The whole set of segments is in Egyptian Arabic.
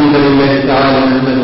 الحمد لله تعالى نحمده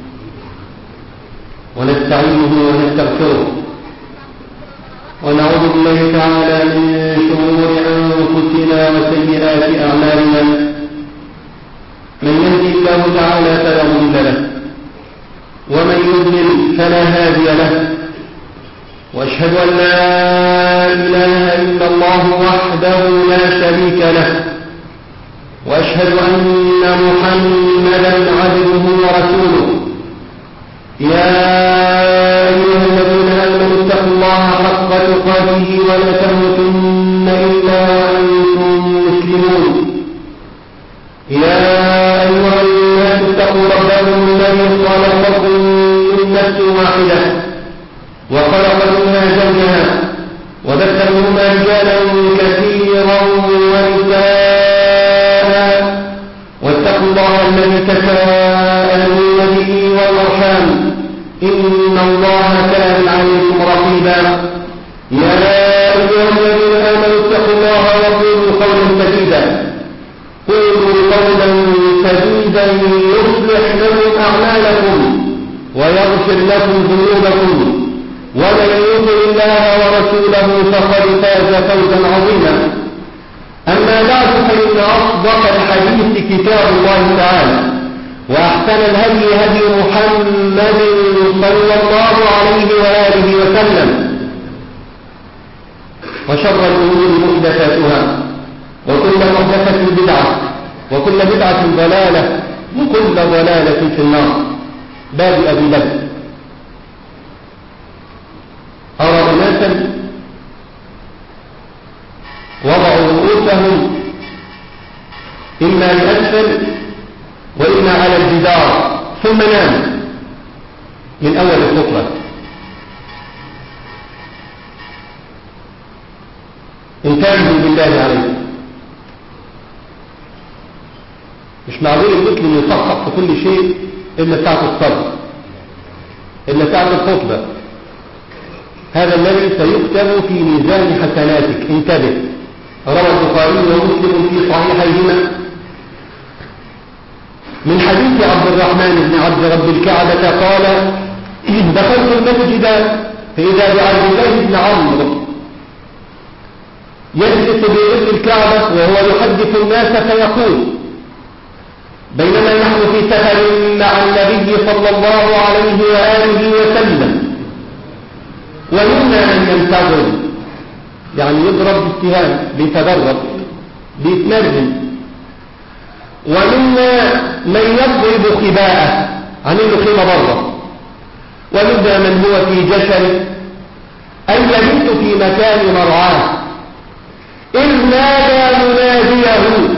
ونستعينه ونستغفره ونعوذ بالله تعالى من شرور أنفسنا وسيئات أعمالنا من يهدي الله تعالى فلا مضل له ومن يضلل فلا هادي له واشهد ان لا اله الا الله وحده لا شريك له واشهد ان محمدا عبده ورسوله يا ايها الذين امنوا اتقوا الله حق تقاته ولا تموتن الا وانتم مسلمون يا ايها الناس اتقوا ربكم الذي خلقكم من نفس واحده وخلق منها زوجها وبث منهما رجالا كثيرا ونساء واتقوا الله الذي تساءلون به والارحام ان الله كان عليكم رقيبا يا ايها الذين امنوا اتقوا الله وقولوا قولا سديدا قولوا قولا سديدا يصلح لكم اعمالكم ويغفر لكم ذنوبكم ومن يطع الله ورسوله فقد فاز فوزا عظيما أما بعد فإن أصدق الحديث كتاب الله تعالى وأحسن الهدي هدي محمد صلى الله عليه وآله وسلم وشر الأمور محدثاتها وكل محدثة بدعة وكل بدعة ضلالة وكل ضلالة في النار باب أبي بكر أرى أناسا وضعوا رؤوسهم إما لأسفل وإما على الجدار ثم ناموا من أول الخطبة انتبهوا بالله عليكم مش معقول المسلم يصحح في كل شيء إلا ساعة الصلاة إلا ساعة الخطبة هذا الذي سيكتب في ميزان حسناتك انتبه روى البخاري ومسلم في صحيحيهما من حديث عبد الرحمن بن عبد رب الكعبة قال دخلت المسجد فإذا بعبد الله بن عمرو يجلس بإذن الكعبة وهو يحدث الناس فيقول بينما نحن في سفر مع النبي صلى الله عليه وآله وسلم ومنا من ينتظر يعني يضرب بالسهام بيتدرب بيتمرن ومنا من يضرب خباءه عامل له خيمه بره ومنا من هو في جشل أي يبيت في مكان مرعاه إذ نادى مناديه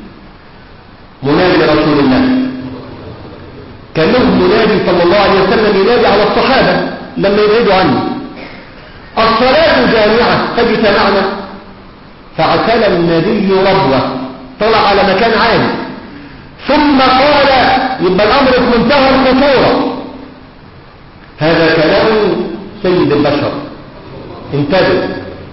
منادي رسول الله كان له منادي صلى الله عليه وسلم ينادي على الصحابة لما يبعدوا عنه الصلاة جامعة فاجتمعنا فعسل النبي ربوة طلع على مكان عالي ثم قال يبقى الأمر في منتهى الخطورة هذا كلام سيد البشر انتبه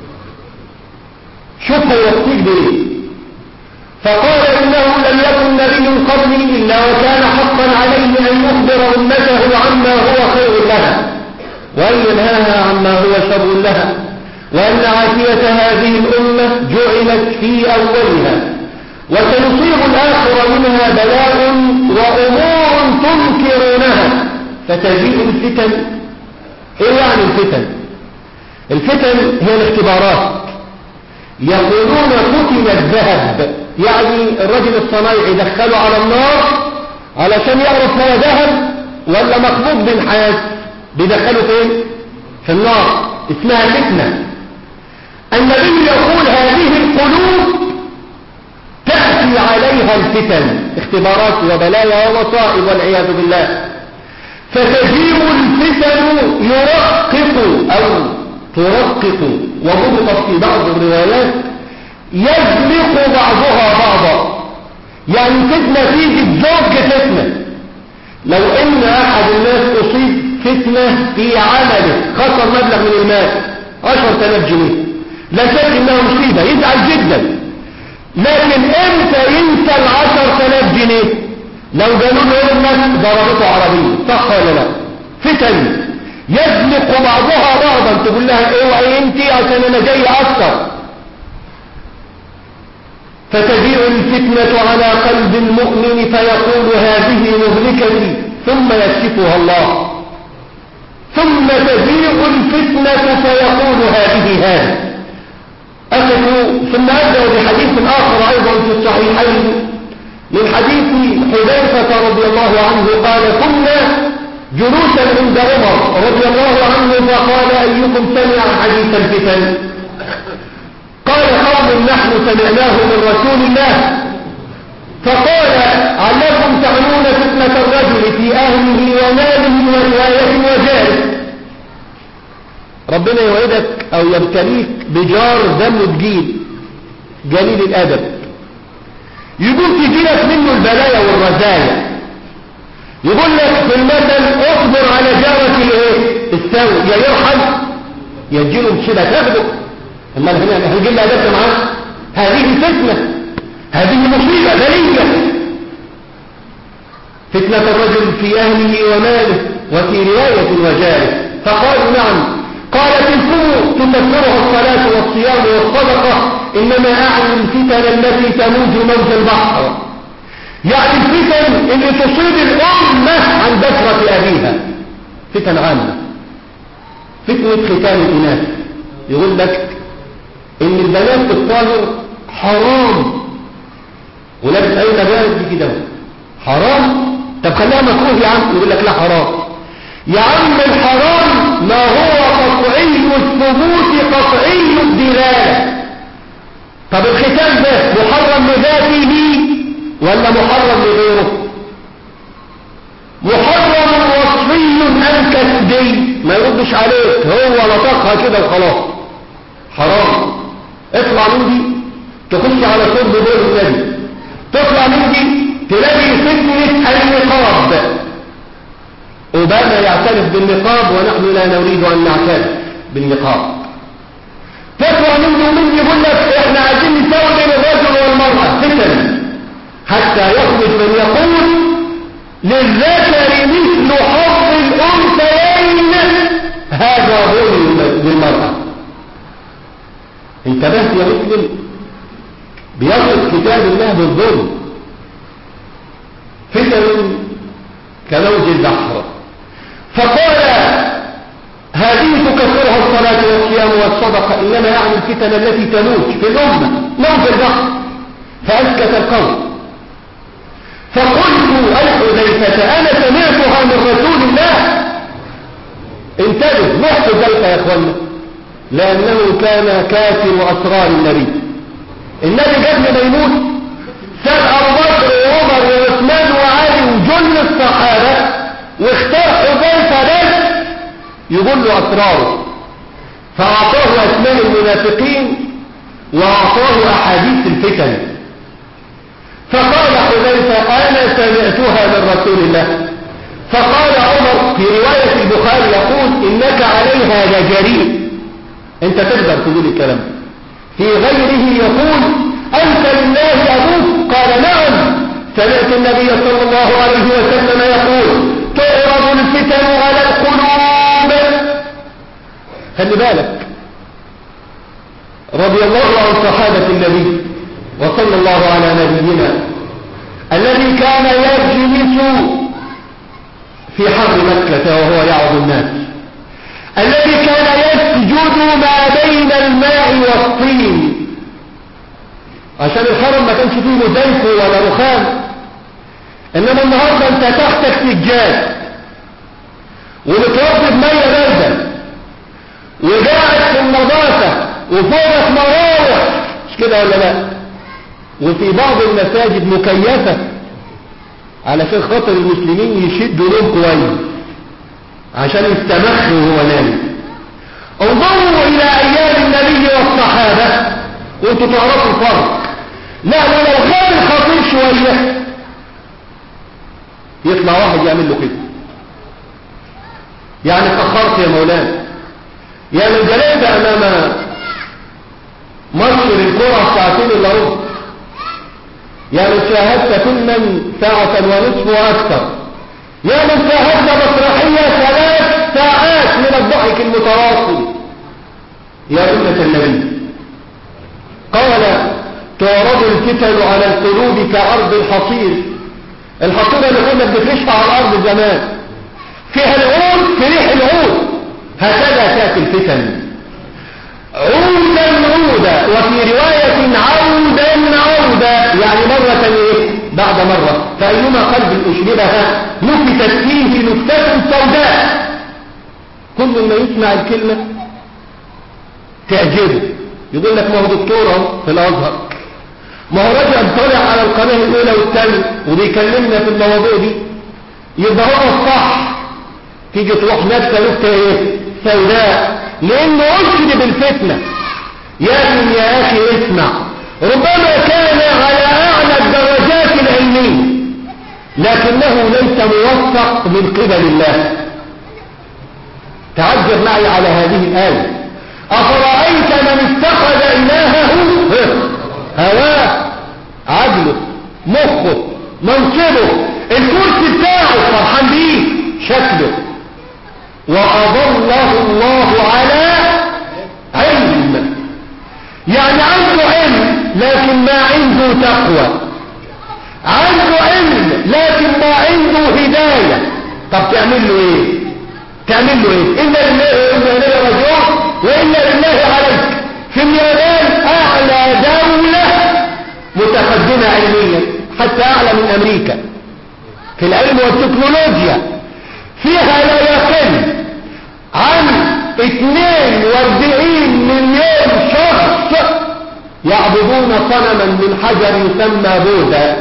شوف هيوصيك بايه فقال إنه لم يكن نبي قبلي إلا وكان حقا عليه أن يخبر أمته عما هو خير لها وأن ينهاها عما هو شر لها وأن عافية هذه الأمة جعلت في أولها وسيصيب الآخر منها بلاء وأمور تنكرونها فتجيء الفتن إيه يعني الفتن الفتن هي الاختبارات يقولون فتن الذهب يعني الرجل الصنايعي دخله على النار علشان يعرف هو ذهب ولا مخبوط بالحياة بيدخله فين في النار اسمها فتنة النبي يقول هذه القلوب تأتي عليها الفتن اختبارات وبلايا ومصائب والعياذ بالله فتجيب الفتن يرقق أو ترقق وضبطت في بعض الروايات يزلق بعضها بعضا يعني فتنة تيجي بزوج فتنة لو ان احد الناس اصيب فتنة في عمله خسر مبلغ من المال عشر تلاف جنيه لا شك انها مصيبة يزعل جدا لكن امتى ينسى العشر تلاف جنيه لو قالوا له ابنك ضربته عربية صح ولا لا فتن يزلق بعضها بعضا تقول لها اوعي انت عشان انا جاي اكثر فتجيء الفتنة على قلب المؤمن فيقول هذه مهلكتي ثم يكشفها الله ثم تجيء الفتنة فيقول هذه هذه أخذوا ثم أبدأ بحديث آخر أيضا في الصحيحين من حديث حذيفة رضي الله عنه قال كنا جلوسا عند عمر رضي الله عنه فقال أيكم سمع حديث الفتن قال قوم نحن سمعناه من رسول الله فقال علكم تعنون فتنة الرجل في أهله وماله ورواية وجاره ربنا يوعدك أو يبتليك بجار دم تجيل جليل الأدب يقول تجيلك منه البلايا والرزايا يقول لك في المثل اصبر على جارك الايه السوء يا يرحم يا تجيله مشكله تاخده اما هنا هنجي لها ادب معاه هذه فتنه هذه مصيبه بليه فتنه الرجل في اهله وماله وفي روايه وجاره فقالوا نعم قالت الفور تكفرها الصلاه والصيام والصدقه انما اعني الفتن التي تموج موج البحر يعني الفتن اللي تصيب الأمة عن بشرة أبيها فتن عامة فتنة ختان الإناث يقول لك إن البنات الطاهر حرام ولابس أي نبات دي كده حرام طب خليها مكروه يا عم يقول لك لا حرام يا عم الحرام ما هو قطعي الثبوت قطعي الدلالة طب الختان ده محرم لذاته ولا محرم لغيره محرم وصفي أم كسبي ما يردش عليك هو لطقها كده وخلاص حرام اطلع من دي تخش على صوت بدور النبي تطلع من دي تلاقي فتنة النقاب أوباما يعترف بالنقاب ونحن لا نريد أن نعترف بالنقاب تطلع من دي ومن يقول لك احنا عايزين نساوي بين الرجل والمرأة فتن حتى يخرج من يقول للذكر مثل حظ الأنثيين هذا ظلم بالمرأة انتبهت يا مسلم بيصف كتاب الله بالظلم فتن كموج البحر فقال هذه تكفرها الصلاة والصيام والصدقة إنما يعني الفتن التي تموت في الأمة موج البحر فأسكت القول فقلت أي حذيفة أنا سمعتها من رسول الله انتبه ما حذيفة يا اخوانا لأنه كان كاتم أسرار النبي النبي قبل ما يموت ساب أبو بكر وعمر وعثمان وعلي وجل الصحابة واختار حذيفة بس يقول له أسراره فأعطاه أسماء المنافقين وأعطاه أحاديث الفتن فقال حذيفة أنا سمعتها من رسول الله فقال عمر في رواية البخاري يقول إنك عليها لجريء أنت تقدر تقول الكلام في غيره يقول أنت لله أبوك قال نعم سمعت النبي صلى الله عليه وسلم يقول تعرض الفتن على القلوب خلي بالك رضي الله عن صحابة النبي وصلى الله على نبينا الذي كان يجلس في حر مكة وهو يعظ الناس الذي كان يسجد ما بين الماء والطين عشان الحرم ما كانش فيه زيت ولا رخام انما النهارده انت تحتك سجاد ومتوضي بميه بارده وقاعد في النظافه وفوقك مراوح مش كده ولا لا وفي بعض المساجد مكيفة علشان خاطر المسلمين يشدوا لهم كويس عشان يستمخ وهو نايم انظروا الى ايام النبي والصحابة وانتوا تعرفوا الفرق لا ولو غاب الخطير شوية يطلع واحد يعمل له كده يعني اتأخرت يا مولانا يعني الجلاد امام مصر الكرة ساعتين الا ربع يا من شاهدت فيلما ساعة ونصف وأكثر يا من شاهدت مسرحية ثلاث ساعات من الضحك المتواصل يا أمة النبي قال تعرض الفتن على القلوب كعرض الحصير الحصيرة اللي كنا بنفرشها على الأرض زمان فيها العود في ريح العود هكذا تأتي الفتن عودا عودا وفي رواية عودا عودا يعني مرة ايه بعد مرة فأيما قلب أشربها نكتت فيه نكتة سوداء كل ما يسمع الكلمة تعجبه يقول لك ما هو دكتور في الأزهر ما هو رجل طالع على القناة الأولى والثانية وبيكلمنا في المواضيع دي يبقى هو الصح تيجي تروح نفسه نكتة ايه سوداء لانه اشرب الفتنة يا من يا اخي اسمع ربما كان على اعلى الدرجات العلمية لكنه ليس موفق من قبل الله تعجب معي على هذه الآية أفرأيت من اتخذ إلهه هواه عدله مخه منصبه الكرسي بتاعه فرحان بيه شكله وأضله الله على علم يعني عنده علم لكن ما عنده تقوى عنده علم لكن ما عنده هداية طب تعمل له ايه تعمل له ايه إلا لله وإنا إليه راجعون وإلا لله عليك في اليابان أعلى دولة متقدمة علميا حتى أعلى من أمريكا في العلم والتكنولوجيا فيها لا يقل عن 42 مليون شخص يعبدون صنما من حجر يسمى بوذا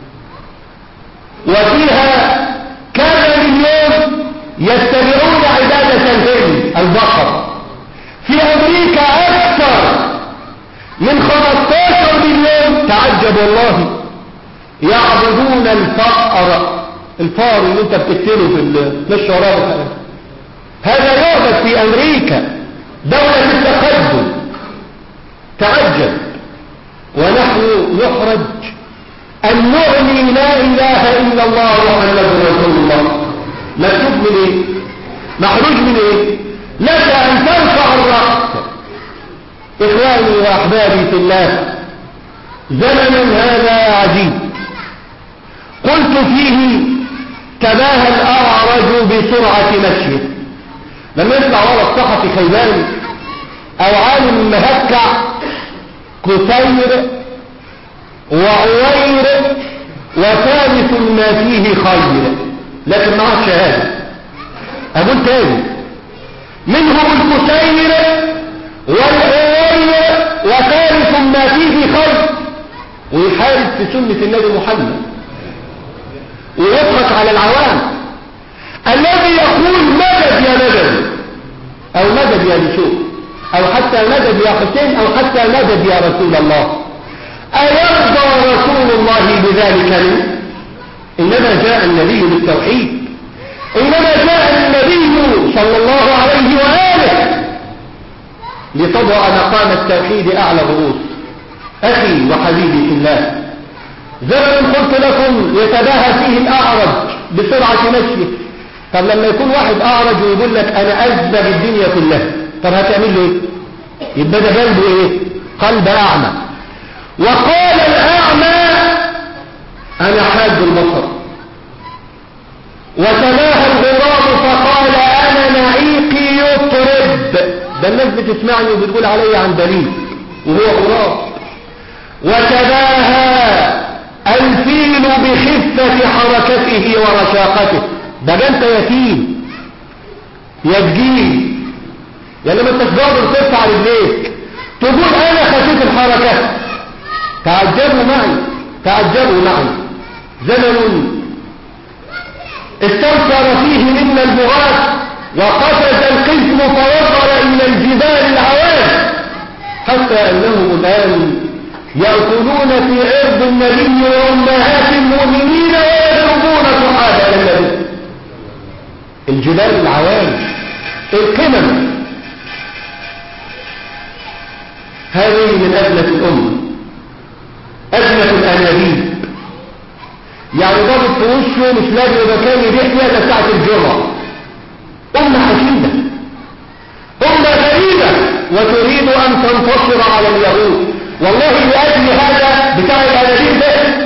وفيها كذا مليون يتبعون عبادة الهند البقر في أمريكا أكثر من 15 مليون تعجب والله يعبدون الفأر الفار اللي انت بتكتله في المشي وراه هذا يعبد في أمريكا دولة التقدم تعجب ونحن نحرج أن نعلي لا إله إلا الله محمد رسول الله مكتوب من إيه محروج من إيه لك أن ترفع الرأس إخواني وأحبابي في الله زمن هذا عجيب قلت فيه تباهى الأعرج بسرعة مشيه لما يطلع ورا الصحفي خيبان أو عالم مهكع كثير وعوير وثالث ما فيه خير لكن معه شهادة أقول تاني منهم الكثير والعوير وثالث ما فيه خير ويحارب في سنة النبي محمد ويضحك على العوام الذي يقول مدد يا مدد او مدد يا بشوف او حتى مدد يا حسين او حتى مدد يا رسول الله ايرضى رسول الله بذلك منه انما جاء النبي بالتوحيد انما جاء النبي صلى الله عليه وآله لتضع مقام التوحيد اعلى الرؤوس اخي وحبيبي في الله زمن قلت لكم يتباهى فيه الاعرج بسرعة مشيه طب لما يكون واحد اعرج ويقول لك انا اذنب الدنيا كلها طب هتعمل له ايه يبقى ده قلبه ايه قلب اعمى وقال الاعمى انا حاد البصر وتباهى الغراب فقال انا نعيقي يطرب ده الناس بتسمعني وبتقول علي عن دليل وهو غراب وتباهى الفيل بخفة حركته ورشاقته ده ده انت يتيم يا تجيل يا لما انت تقدر ترفع رجليك تقول انا خفيف الحركة تعجبوا معي تعجبوا معي زمن استنصر فيه منا البغاة وقفز القسم فوصل الى الجبال العوام حتى انهم الان يأكلون في عرض النبي وأمهات المؤمنين ويضربون صحابة النبي الجبال العوام القمم هذه من أجلة الأمة أجلة الأنابيب يعني ضابط في وشه مش لاقي مكان يبيع فيها الا ساعة الجمعة أمة حشيدة أمة غريبة وتريد أن تنتصر على اليهود والله لأجل هذا بتاع الأنابيب ده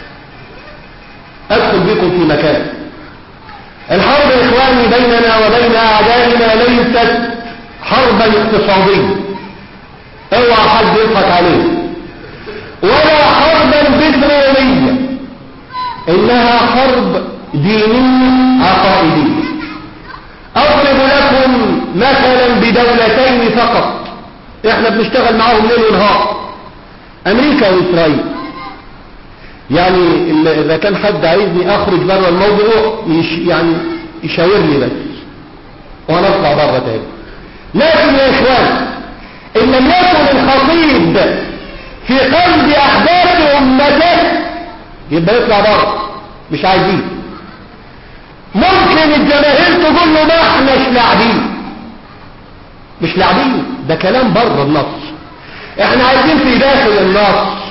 أدخل بكم في مكان الحرب إخواني بيننا وبين أعدائنا ليست حربا اقتصادية اوعى حد يضحك عليه ولا حربا بترولية إنها حرب دينية عقائدية أضرب لكم مثلا بدولتين فقط احنا بنشتغل معاهم ليل ونهار أمريكا وإسرائيل يعني إذا كان حد عايزني أخرج بره الموضوع يش يعني يشاورني بس وأنا أطلع بره تاني لكن يا إخوان إن لم يكن الخطيب في قلب أحداث أمته يبقى يطلع بره مش عايزين ممكن الجماهير تقول له ما احناش لاعبين مش لاعبين ده كلام بره النص احنا عايزين في داخل النص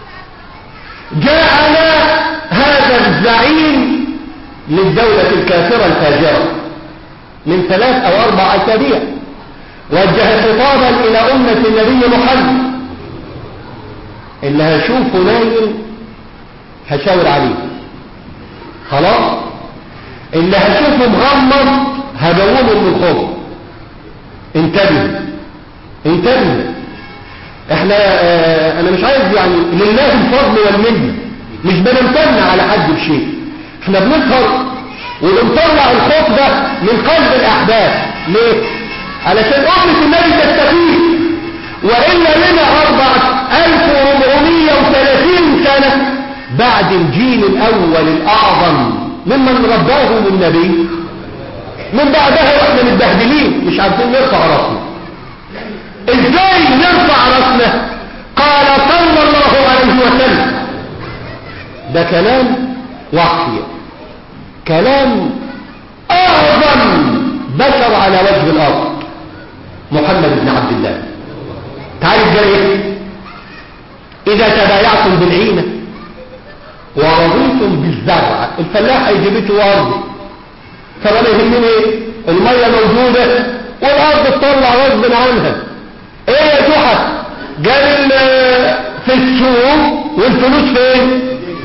جاءنا هذا الزعيم للدولة الكافرة الفاجرة من ثلاث او اربع اسابيع وجه خطابا الى امة النبي محمد اللي هشوفه نايم هشاور عليه خلاص اللي هشوفه مغمض هجومه من الخوف انتبه انتبه احنا اه انا مش عايز يعني لله الفضل والمنه مش بنمتن على حد بشيء احنا بنسهر وبنطلع الخوف ده من قلب الاحداث ليه علشان أمة النبي تستفيد وإلا لنا أربعة ألف وأربعمية وثلاثين سنة بعد الجيل الأول الأعظم ممن رباهم النبي من بعدها واحنا متبهدلين مش عارفين نرفع راسنا ازاي نرفع راسنا قال صلى الله عليه وسلم ده كلام وحي كلام اعظم بشر على وجه الارض محمد بن عبد الله تعالوا الجريح اذا تبايعتم بالعينة ورضيتم بالزرع الفلاح هيجيبته وارضه طب انا يهمني ايه الميه موجوده والارض تطلع غصب عنها ايه يا جحا قال في السوق والفلوس فين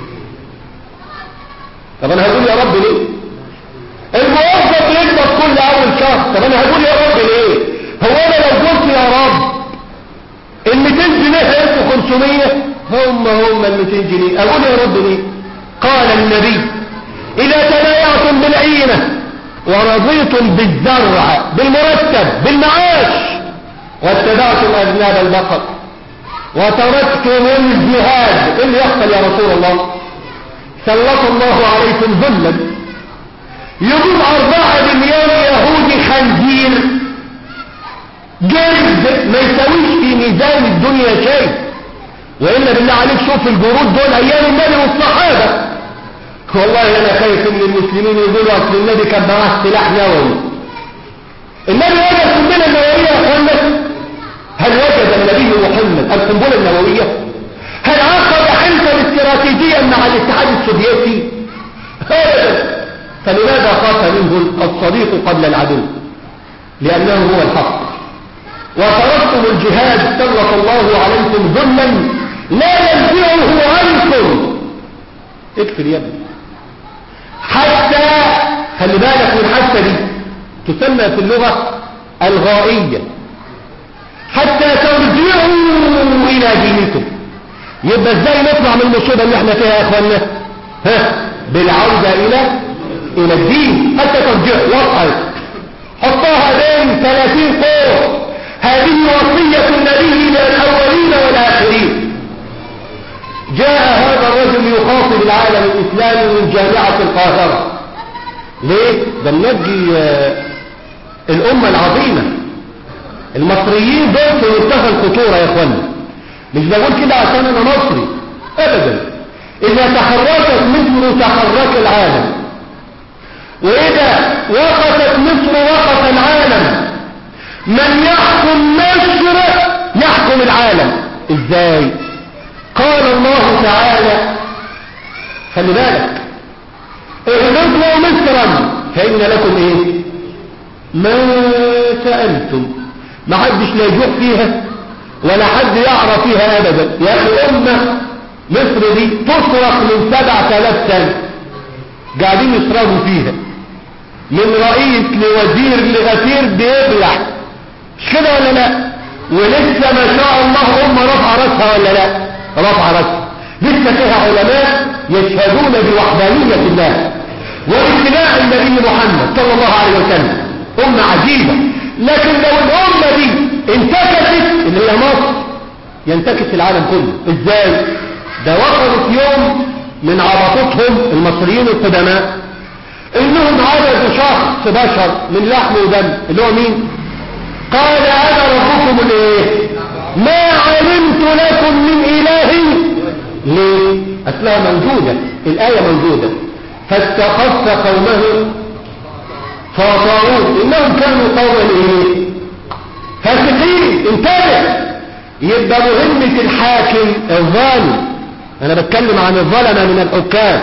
طب انا هقول يا رب ليه الموظف يكبر كل اول شهر طب انا هقول يا رب ليه هو انا لو قلت يا رب ال 200 جنيه هيبقوا 500 هم هم ال 200 جنيه اقول يا رب ليه قال النبي اذا تبايعتم بالعينه ورضيتم بالزرع بالمرتب بالمعاش واتبعتم اذناب البقر وتركتم الجهاد ايه اللي يحصل يا رسول الله سلط الله عليكم ذلا يقول أربعة مليون يهودي خنزير جلد ما يساويش في ميزان الدنيا شيء وإلا بالله عليك شوف الجرود دول أيام النبي والصحابة والله أنا خايف إن المسلمين يقولوا أصل النبي كان معاه سلاح نووي النبي وجد القنبلة النووية يا أخوانا هل وجد النبي محمد القنبلة النووية هل عقد حلفا استراتيجيا مع الاتحاد السوفيتي أبدا فلماذا خاف منه الصديق قبل العدو لأنه هو الحق وتركتم الجهاد سلط الله عليكم ذلا لا ينزعه عنكم اكفر يا ابني حتى خلي بالك من حتى دي تسمى في اللغة الغائية حتى ترجعوا إلى دينكم يبقى ازاي نطلع من المصيبة اللي احنا فيها يا اخوانا ها بالعودة الى الى الدين حتى ترجعوا وصعد حطها بين 30 قوة هذه وصية النبي للأولين والآخرين جاء هذا الرجل يخاطب العالم الإسلامي من جامعة القاهرة ليه؟ ده ننجي الأمة العظيمة المصريين دول في منتهى الخطورة يا اخوانا مش بقول كده عشان انا مصري ابدا اذا تحركت مصر تحرك العالم واذا وقفت مصر وقف العالم من يحكم مصر يحكم العالم ازاي قال الله تعالى خلي بالك قل ادعوا مصرا فإن لكم ايه ما سألتم ما حدش لا يجوع فيها ولا حد يعرف فيها ابدا يا اخي امة مصر دي تصرف من سبع ثلاث سنة قاعدين يصرفوا فيها من رئيس لوزير لغفير بيبلع مش كده ولا لا ولسه ما شاء الله امه رفع راسها ولا لا رفع راسها لسه فيها علماء يشهدون بوحدانية الله وباتباع النبي محمد صلى الله عليه وسلم أمة عجيبة لكن لو الأمة دي انتكست اللي هي مصر ينتكس العالم كله ازاي ده وصلوا في يوم من عبطتهم المصريين القدماء انهم عددوا شخص بشر من لحم ودم اللي هو مين قال انا ربكم الايه ما علمت لكم من اله ليه اصلها موجودة الاية موجودة فاستخف قومه فاطاعوه انهم كانوا قوما ايه فاسقين انتبه يبقى مهمة الحاكم الظالم انا بتكلم عن الظلمة من الحكام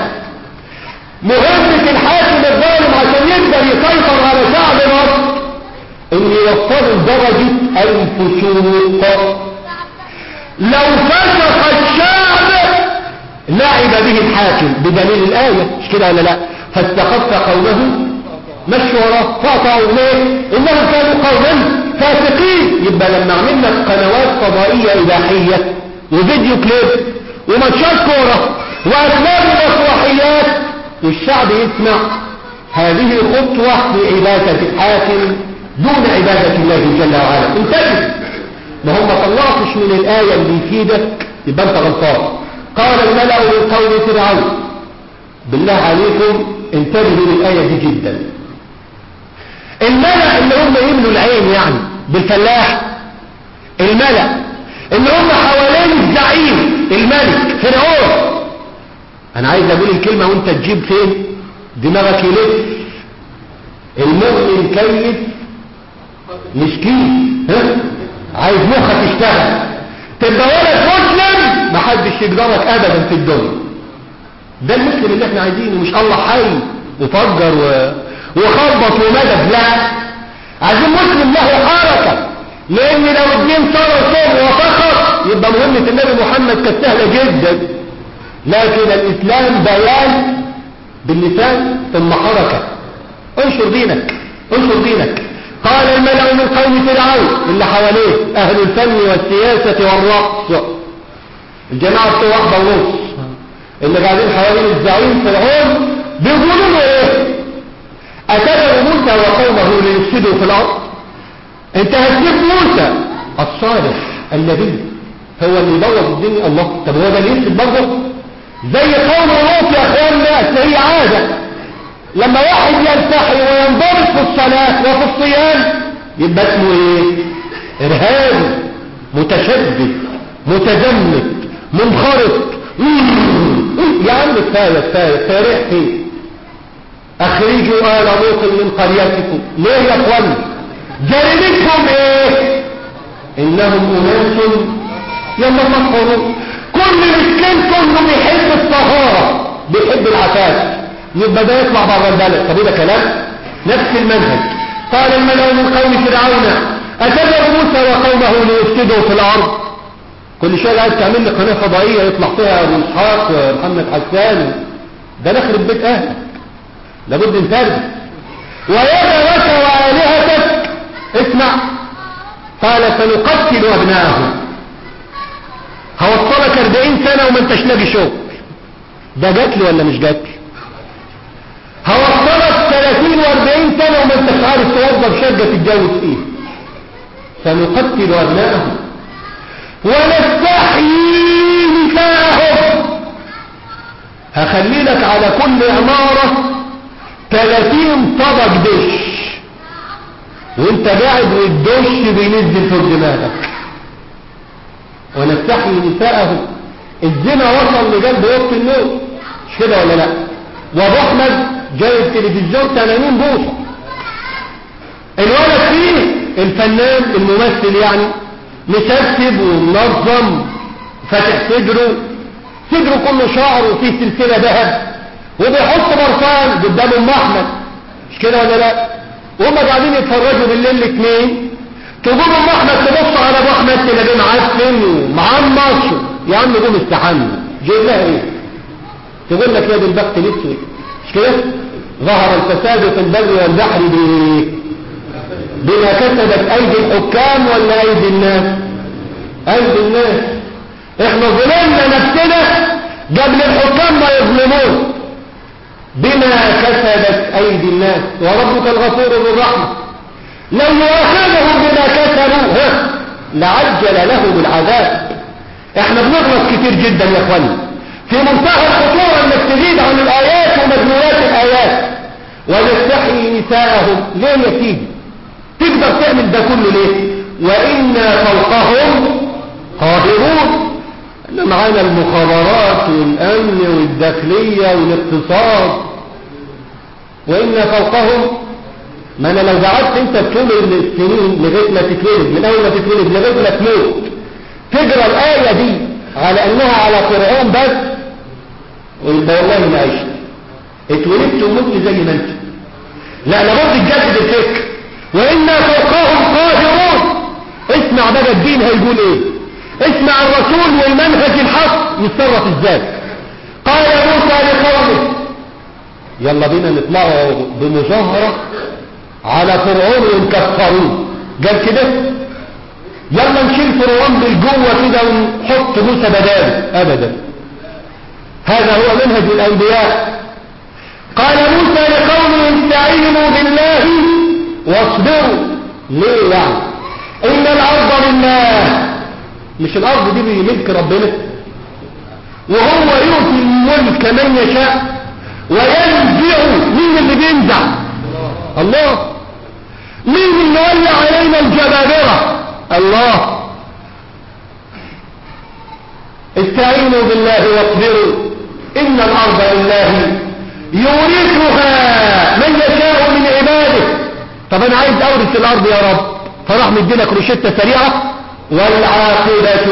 مهمة الحاكم الظالم عشان يقدر يسيطر على شعب مصر ان يوصلوا درجة الفسوق لو فسق الشعب لعب به الحاكم بدليل الآية مش كده ولا لا فاستخف قومه مشوا وراه فاطعوا ليه انهم كانوا قوما فاسقين يبقى لما عملنا قنوات فضائية اباحية وفيديو كليب وماتشات كورة وافلام مسرحيات والشعب يسمع هذه خطوة لعبادة الحاكم دون عبادة الله جل وعلا انتبه ما هم طلعتش من الآية اللي يفيدك يبقى انت غلطان قال الملأ من قوم فرعون بالله عليكم انتبهوا للآية دي جدا الملأ اللي هم يملوا العين يعني بالفلاح الملأ اللي هم حوالين الزعيم الملك فرعون انا عايز اقول الكلمة وانت تجيب فين دماغك يلف المؤمن كيف مسكين ها عايز مخك يشتغل تبقى ولد مسلم محدش يقدرك ابدا في الدنيا ده المسلم اللي احنا عايزينه مش الله حي وفجر و... وخبط ومدد لا عايزين مسلم له حركة لان لو الدين صار صوم وفقط يبقى مهمة النبي محمد كانت سهلة جدا لكن الاسلام بيان باللسان ثم حركة انشر دينك انشر دينك قال الملأ من قوم فرعون اللي حواليه اهل الفن والسياسة والرقص الجماعة بتوع واحدة ونص اللي قاعدين حوالين الزعيم فرعون بيقولوا له ايه اتبعوا موسى وقومه ليفسدوا في الارض انت هتسيب موسى الصالح النبي هو اللي يبوظ الدنيا الله طب هو ده اللي يفسد برضه زي قوم لوط يا اخواننا هي عاده لما واحد يلتحي وينضبط في الصلاة وفي الصيام يبقى اسمه ايه ارهابي متشدد متجمد منخرط يا عم كفايه كفايه فرحتي اخرجوا آل لوط من قريتكم ليه يا اخوان جريمتهم ايه انهم اناس يتطهرون كل مسكين كله بيحب الطهاره بيحب العفاف يبقى ده يطلع بره البلد طب ده كلام نفس المنهج قال الملأ من قوم فرعون أتذر موسى وقومه ليفسدوا في الأرض كل شيء عايز تعمل لي قناة فضائية يطلع فيها أبو إسحاق ومحمد حسان ده نخرب بيت أهلك لابد نتربي ويدرك وآلهتك اسمع قال سنقتل أبناءهم هوصلك 40 سنة وما انتش لاقي شغل ده جات لي ولا مش جات لي هوصلك 30 و40 سنة وما انتش عارف توظف شقة تتجوز فيه سنقتل أبناءهم ونستحيي نساءهم هخلي لك على كل عمارة 30 طبق دش وانت قاعد والدش بينزل فوق دماغك ونستحيي نساءهم الزنا وصل لقلب اوضه النوم مش كده ولا لا وابو احمد جايب تلفزيون 80 بوصه الولد فيه الفنان الممثل يعني مسبسب ومنظم فاتح صدره صدره كله شعر وفيه سلسله ذهب وبيحط برفان قدام ام احمد مش كده ولا لا وهم قاعدين يتفرجوا بالليل الاثنين تقوم ام احمد تبص على ابو احمد تلاقيه معفن ومعمص يا عم قوم استحمى جايب لها ايه تقول لك يا دي البخت الاسود مش كده ظهر الفساد في البر والبحر بايه بما كسبت ايدي الحكام ولا ايدي الناس ايدي الناس احنا ظلمنا نفسنا قبل الحكام ما يظلمون بما كسبت ايدي الناس وربك الغفور ذو الرحمه لو يؤاخذهم بما كسبوا ها لعجل لهم العذاب احنا بنغلط كتير جدا يا اخواني في منتهى الخطوره انك تزيد عن الايات ومدلولات الايات ونستحيي نساءهم ليه يا سيدي تقدر تعمل ده كله ليه وإنا فوقهم قادرون احنا معانا المخابرات والأمن والداخلية والاقتصاد وإنا فوقهم ما أنا لو قعدت أنت طول السنين لغاية ما تتولد من أول ما تتولد لغاية ما تموت تقرأ الآية دي على أنها على قرآن بس ويبقى والله ما عشت اتولدت ومت زي ما انت لا لابد تجدد الفكر وإنا فوقهم قاهرون اسمع بقى الدين هيقول ايه اسمع الرسول والمنهج الحق يتصرف ازاي قال موسى لقومه يلا بينا نطلعوا بمظاهرة على فرعون ونكفروه قال كده يلا نشيل فرعون بالجوة كده ونحط موسى بداله ابدا هذا هو منهج الانبياء قال موسى لقومه استعينوا بالله واصبروا ليه يعني ان الارض لله مش الارض دي بملك ربنا وهو يؤتي الملك من يشاء وينزع مين اللي بينزع الله مين اللي ولى علينا الجبابرة الله استعينوا بالله واصبروا ان الارض لله يورثها من يشاء من عباده طب انا عايز اورث الارض يا رب فراح مدينا كروشته سريعه والعاقبه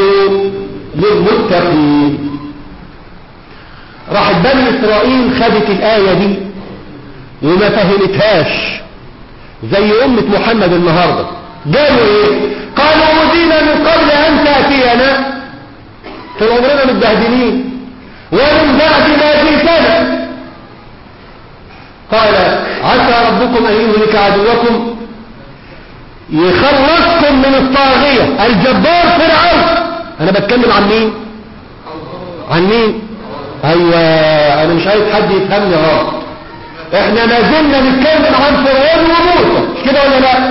للمتقين راحت بني اسرائيل خدت الايه دي وما فهمتهاش زي امه محمد النهارده قالوا ايه قالوا اوذينا من قبل ان تاتينا طول عمرنا متبهدلين ومن بعد ما جئتنا قال عسى ربكم أن يهلك عدوكم يخلصكم من الطاغية الجبار فرعون أنا بتكلم عن مين عن مين أيوة أنا مش عايز حد يفهمني غلط احنا ما زلنا نتكلم عن فرعون وموسى مش كده ولا لا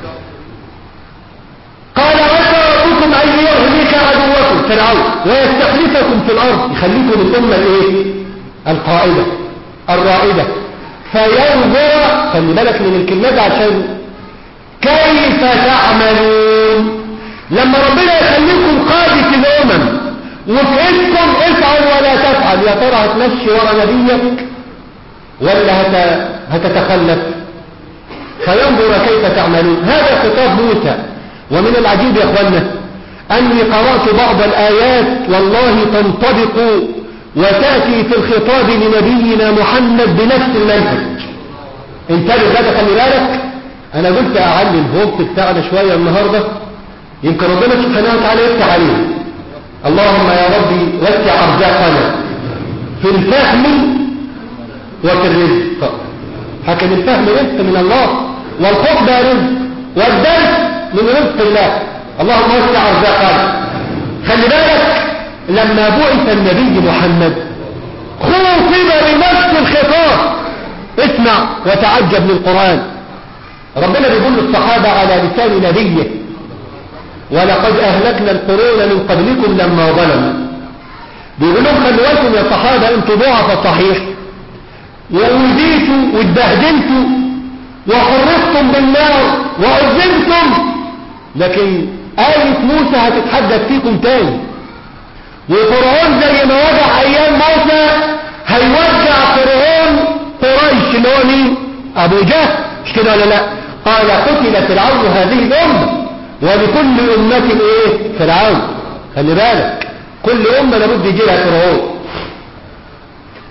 قال عسى ربكم أن يهلك عدوكم فرعون ويستخلفكم في الأرض يخليكم الأمة الإيه القائدة الرائدة فينظر خلي بالك من الكلمات عشان كيف تعملون لما ربنا يخليكم قادة الأمم وفي ايدكم افعل ولا تفعل يا ترى هتمشي ورا نبيك ولا هت... هتتخلف فينظر كيف تعملون هذا خطاب موسى ومن العجيب يا اخوانا اني قرأت بعض الايات والله تنطبق وتأتي في الخطاب لنبينا محمد بنفس المنهج انتبه بقى خلي بالك انا قلت اعلي الفولت بتاعنا شوية النهاردة يمكن ربنا سبحانه وتعالى يفتح عليه اللهم يا ربي وسع ارزاقنا في الفهم وفي الرزق حكم الفهم رزق من الله والخطبة رزق والدرس من رزق الله اللهم وسع ارزاقنا خلي بالك لما بعث النبي محمد خوطب بنفس الخطاب اسمع وتعجب من القرآن ربنا بيقول للصحابة على لسان نبيه ولقد أهلكنا القرون من قبلكم لما ظلموا بيقول لهم خلوا بالكم يا صحابة انتوا ضعف صحيح وأوذيتوا واتبهدلتوا وحرقتم بالنار وعذبتم لكن آية موسى هتتحدث فيكم تاني وفرعون زي ما وجع ايام موسى هيوجع فرعون قريش اللي هو مين ابو جهل مش كده ولا لا قال قتل فرعون هذه الامه ولكل امه ايه فرعون خلي بالك كل امه لابد يجي لها فرعون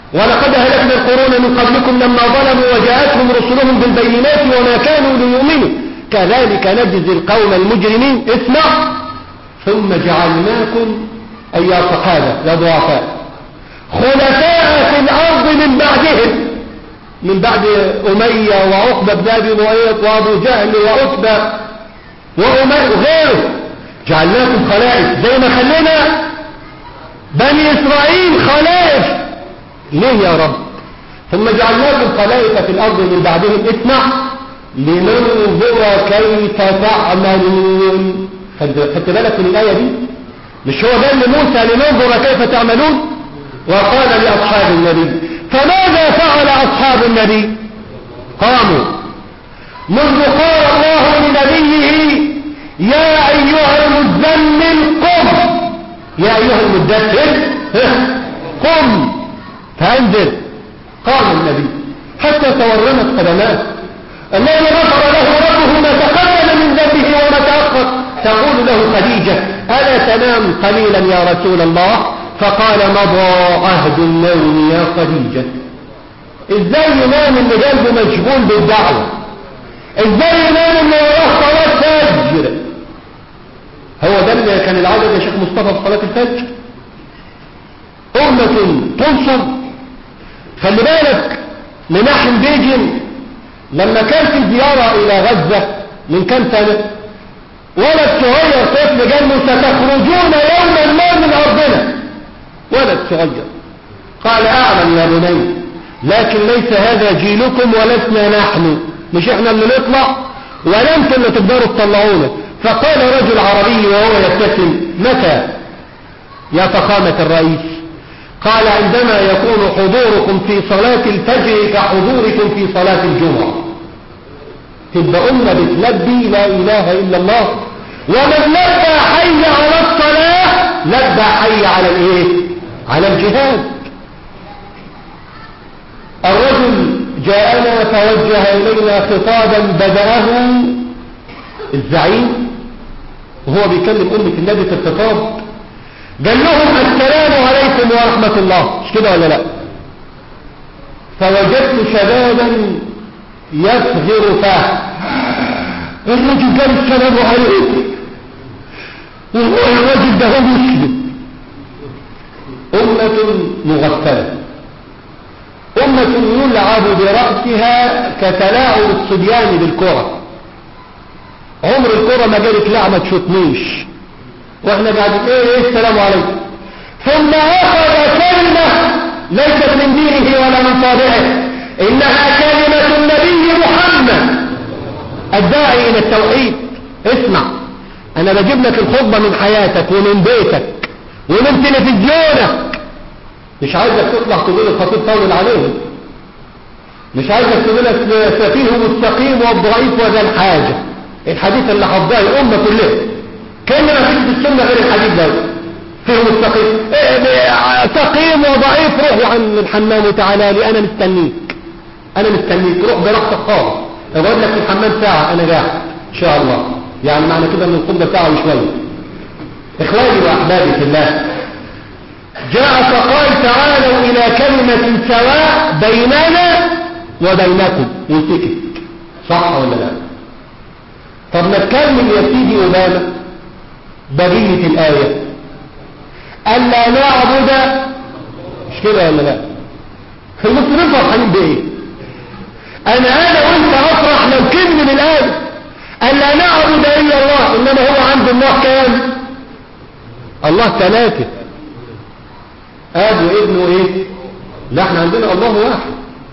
ولقد أهلكنا القرون من قبلكم لما ظلموا وجاءتهم رسلهم بالبينات وما كانوا ليؤمنوا كذلك نجزي القوم المجرمين اسمع ثم جعلناكم أي يا صحابة يا ضعفاء خلفاء في الأرض من بعدهم من بعد أمية وعقبة بن أبي معيط وأبو جهل وعتبة وأمية وغيره جعلناكم خلائف زي ما خلينا بني إسرائيل خلائف ليه يا رب ثم جعلناكم خلائف في الأرض من بعدهم اسمع لننظر كيف تعملون خدت بالك من الآية دي مش هو ده اللي موسى لننظر كيف تعملون وقال لأصحاب النبي فماذا فعل أصحاب النبي قاموا منذ قال الله لنبيه يا أيها المزمل قم يا أيها المدثر قم فأنزل قام النبي حتى تورمت قدماه الذي غفر له ربه ما تقدم من ذنبه وما تأخر تقول له خديجة ألا تنام قليلا يا رسول الله فقال مضى عهد النوم يا خديجة ازاي ينام اللي قلبه مشغول بالدعوة ازاي ينام اللي وراه صلاة فجر هو ده اللي كان العدد يا شيخ مصطفى في صلاة الفجر أمة تنصب خلي بالك لنحن بيجن لما كان في زيارة إلى غزة من كم سنة ولد صغير طفل قال له ستخرجون يوما ما من أرضنا ولد صغير قال أعلم يا بني لكن ليس هذا جيلكم ولسنا نحن مش احنا اللي نطلع ولا انتم اللي تقدروا تطلعونا فقال رجل عربي وهو يبتسم متى يا فخامة الرئيس قال عندما يكون حضوركم في صلاة الفجر كحضوركم في صلاة الجمعة تبقى أمة بتلبي لا إله إلا الله ومن لبى حي على الصلاة لبى حي على الايه على الجهاد الرجل جاءنا توجه إلينا خطابا بدأه الزعيم وهو بيكلم أمة النبي في الخطاب قال لهم السلام عليكم ورحمة الله مش كده ولا لا فوجدت شبابا يصغر فاه الرجل قال السلام عليكم الرجل ده هو مسلم أمة مغفلة أمة يلعب برأسها كتلاعب الصبيان بالكرة عمر الكرة ما جالت لعبة تشوتنيش واحنا قاعدين ايه ايه السلام عليكم ثم اخذ كلمة ليست من دينه ولا من طابعه انها كلمة النبي محمد الداعي الى التوحيد اسمع انا بجيب لك الخطبة من حياتك ومن بيتك ومن تلفزيونك مش عايزك تطلع تقول الخطيب طول عليه مش عايزك تقول لك سفيه مستقيم والضعيف وذا الحاجة الحديث اللي حفظها الأمة كلها كان ما فيش في السنة غير الحديث ده فيه مستقيم سقيم وضعيف روح يا عم الحمام وتعالى لي أنا مستنيك أنا مستنيك روح براحتك خالص أقول لك في الحمام ساعة أنا قاعد إن شاء الله يعني معنى كده أن الخطبة ساعة وشوية إخواني وأحبابي في الله جاء فقال تعالوا إلى كلمة سواء بيننا وبينكم وسكت صح ولا لا طب نتكلم يا سيدي أبانا بقية الآية ألا نعبد مش كده ولا لا المسلمين فرحانين بإيه أنا أنا وأنت أفرح لو كلمة الآية ألا نعبد إلا الله إنما هو عند الله كام الله ثلاثة اب وابن وايه لا احنا عندنا الله واحد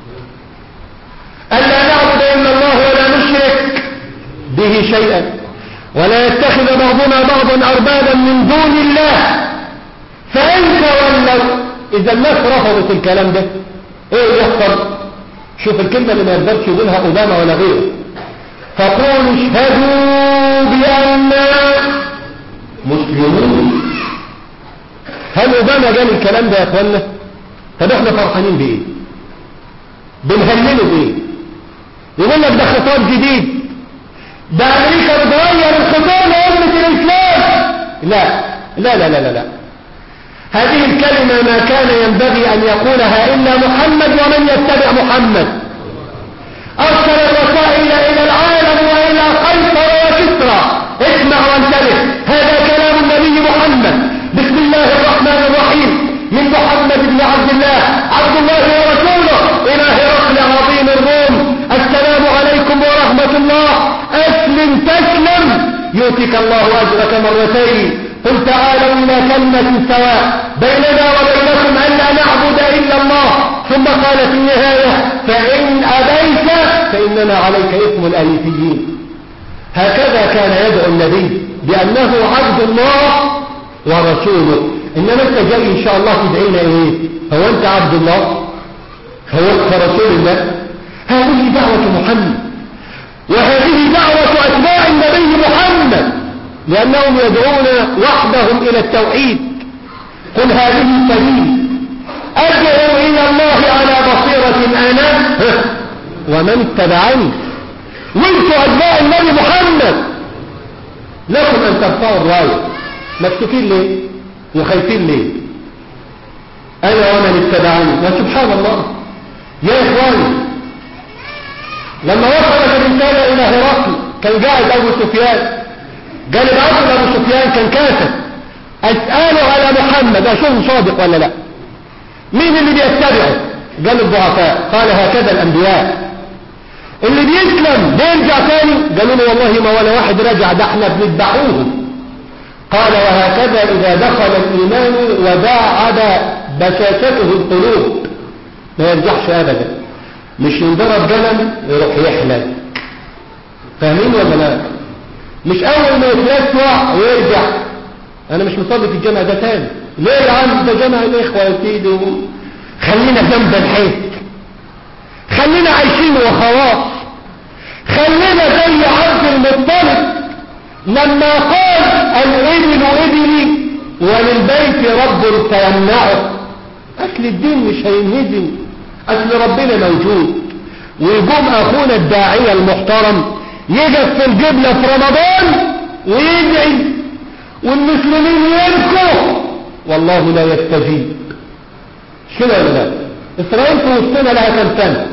الا نعبد الا الله ولا نشرك به شيئا ولا يتخذ بعضنا بعضا اربابا من دون الله فان تولوا اذا الناس رفضت الكلام ده ايه يحصل شوف الكلمه اللي ما يقدرش يقولها اوباما ولا غيره فقولوا اشهدوا بأننا مسلمون هل اوباما قال الكلام ده يا اخوانا طب احنا فرحانين بايه بنهلله بايه يقول لك ده خطاب جديد ده امريكا بتغير الخطاب لأمة الاسلام لا لا لا لا لا لا هذه الكلمة ما كان ينبغي أن يقولها إلا محمد ومن يتبع محمد أرسل الرسائل إلى العالم وإلى قيصر وكسرى اسمع وانتبه هذا كلام النبي محمد بسم الله الرحمن الرحيم من محمد بن عبد الله عبد الله ورسوله إلى هرقل عظيم الروم السلام عليكم ورحمة الله أسلم تسلم يؤتك الله أجرك مرتين قل تعالوا إلى كلمة سواء بيننا وبينكم ألا نعبد إلا الله ثم قال في النهاية فإن أبيت فإننا عليك إثم الآليفيين هكذا كان يدعو النبي بأنه عبد الله ورسوله إنما أنت جاي إن شاء الله تدعينا إيه هو أنت عبد الله هو أنت رسول الله هذه دعوة محمد وهذه دعوة أتباع النبي محمد لأنهم يدعون وحدهم إلى التوحيد قل هذه سبيل أدعو إلى الله على بصيرة أنا ومن اتبعني وانتوا أتباع النبي محمد لكم أن تبقوا الراية مكتفين ليه وخايفين ليه أنا ومن اتبعني وسبحان الله يا إخواني لما وصلت الرسالة إلى هرقل كان قاعد أبو سفيان قال ابعثوا لابو سفيان كان كافر اساله على محمد اشوفه صادق ولا لا مين اللي بيتبعه قال الضعفاء قال هكذا الانبياء اللي بيسلم بيرجع تاني قالوا له والله ما ولا واحد رجع ده احنا بنذبحوه قال وهكذا اذا دخل الايمان وباعد بشاشته القلوب ما يرجعش ابدا مش ينضرب جلم يروح يحلق فاهمين ولا لا مش اول ما يتلسع ويرجع انا مش مصلي في الجامع ده تاني ليه يا عم ده جامع الاخوه يا سيدي خلينا جنب الحيط خلينا عايشين وخلاص خلينا زي عبد المطلب لما قال الابل ابلي وللبيت رب سيمنعه اصل الدين مش هينهزم اصل ربنا موجود ويقوم اخونا الداعيه المحترم يقف في القبلة في رمضان ويدعي والمسلمين يبكوا والله لا يستجيب شنو ولا لا اسرائيل في وسطنا لها كم سنة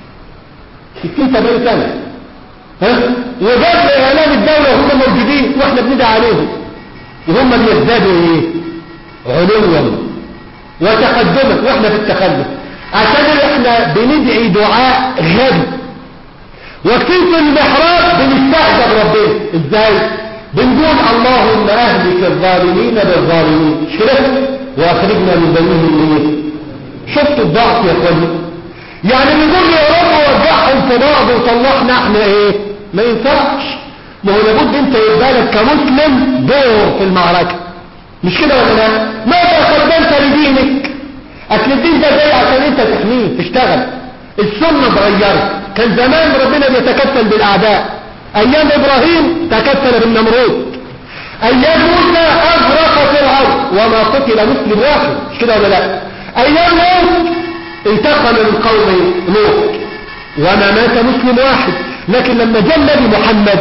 60 70 سنة ها وجاب اعلام الدولة وهم موجودين واحنا بندعي عليهم وهم بيزدادوا ايه علوا وتقدما واحنا في التخلف عشان احنا بندعي دعاء غبي وكتير في المحراب بنستهزأ ربنا ازاي بنقول اللهم اهلك الظالمين بالظالمين مش كده واخرجنا من بينهم ايه شفتوا الضعف يا اخواني يعني بنقول يا رب وجعهم في بعض وطلعنا احنا ايه ما ينفعش ما هو لابد انت يبقى لك كمسلم دور في المعركه مش كده ولا لا ماذا قدمت لدينك اصل الدين ده جاي عشان انت تحميه تشتغل السنه اتغيرت كان زمان ربنا بيتكفل بالأعداء أيام إبراهيم تكفل بالنمرود أيام موسى أغرق فرعون وما قتل مسلم واحد مش كده ولا لا أيام لوط انتقم من قوم لوط وما مات مسلم واحد لكن لما جاء النبي محمد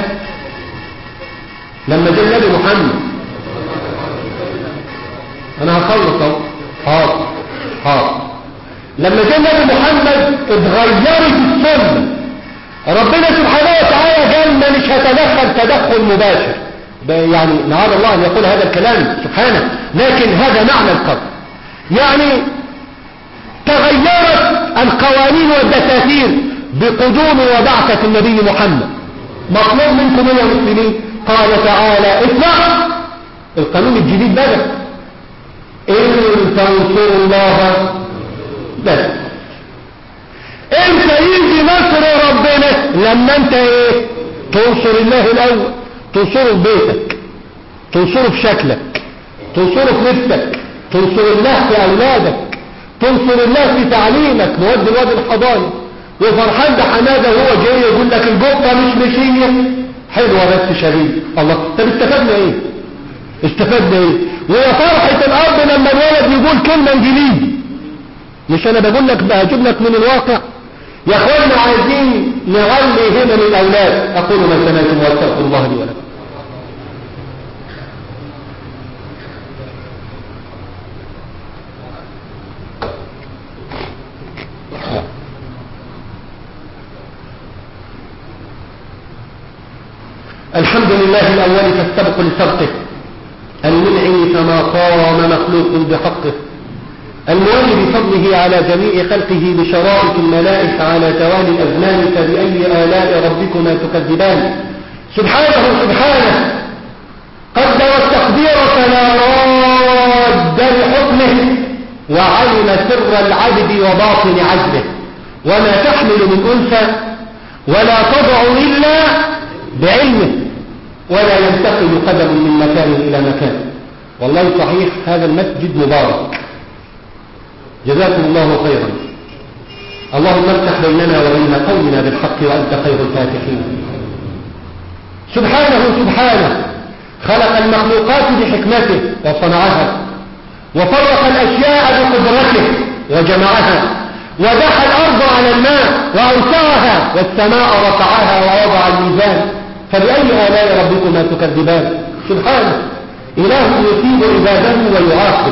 لما جاء النبي محمد انا هخلص اهو حاضر حاضر لما جاء النبي محمد اتغيرت السنة ربنا سبحانه وتعالى قال ما مش هتدخل تدخل مباشر يعني نعاد الله ان يقول هذا الكلام سبحانه لكن هذا معنى القول يعني تغيرت القوانين والدساتير بقدوم وبعثة النبي محمد مطلوب منكم يا مسلمين قال تعالى اسمع القانون الجديد بدأ إن تنصروا الله بس انت يجي نصر ربنا لما انت ايه تنصر الله الاول تنصره في بيتك تنصره في شكلك تنصره في لبسك تنصر الله في اولادك تنصر الله في تعليمك مودي الواد الحضاني وفرحان بحماده وهو جاي يقول لك الجبه مش مشيه حلوه بس شديد الله طب استفدنا ايه استفدنا ايه ويا فرحه الارض لما الولد يقول كلمه انجليزي مش انا بقول لك بجيب لك من الواقع يا اخوانا عايزين نعلي هنا للاولاد اقول ما سمعتم واستغفر الله لي ولكم الحمد لله الأول فاستبق لسبقه المنعم فما قام مخلوق بحقه المولي بفضله على جميع خلقه بشرائط الملائكة على توالي الأزمان فبأي آلاء ربكما تكذبان سبحانه سبحانه قدر التقدير فلا راد لحكمه وعلم سر العبد وباطن عجبه وما تحمل من أنثى ولا تضع إلا بعلمه ولا ينتقل قدم من مكان إلى مكان والله صحيح هذا المسجد مبارك جزاكم الله خيرا اللهم افتح بيننا وبين قومنا بالحق وأنت خير الفاتحين سبحانه سبحانه خلق المخلوقات بحكمته وصنعها وفرق الأشياء بقدرته وجمعها ودح الأرض على الماء وأوسعها والسماء رفعها ووضع الميزان فبأي آلاء ربكما تكذبان سبحانه إله يثيب عباده ويعاقب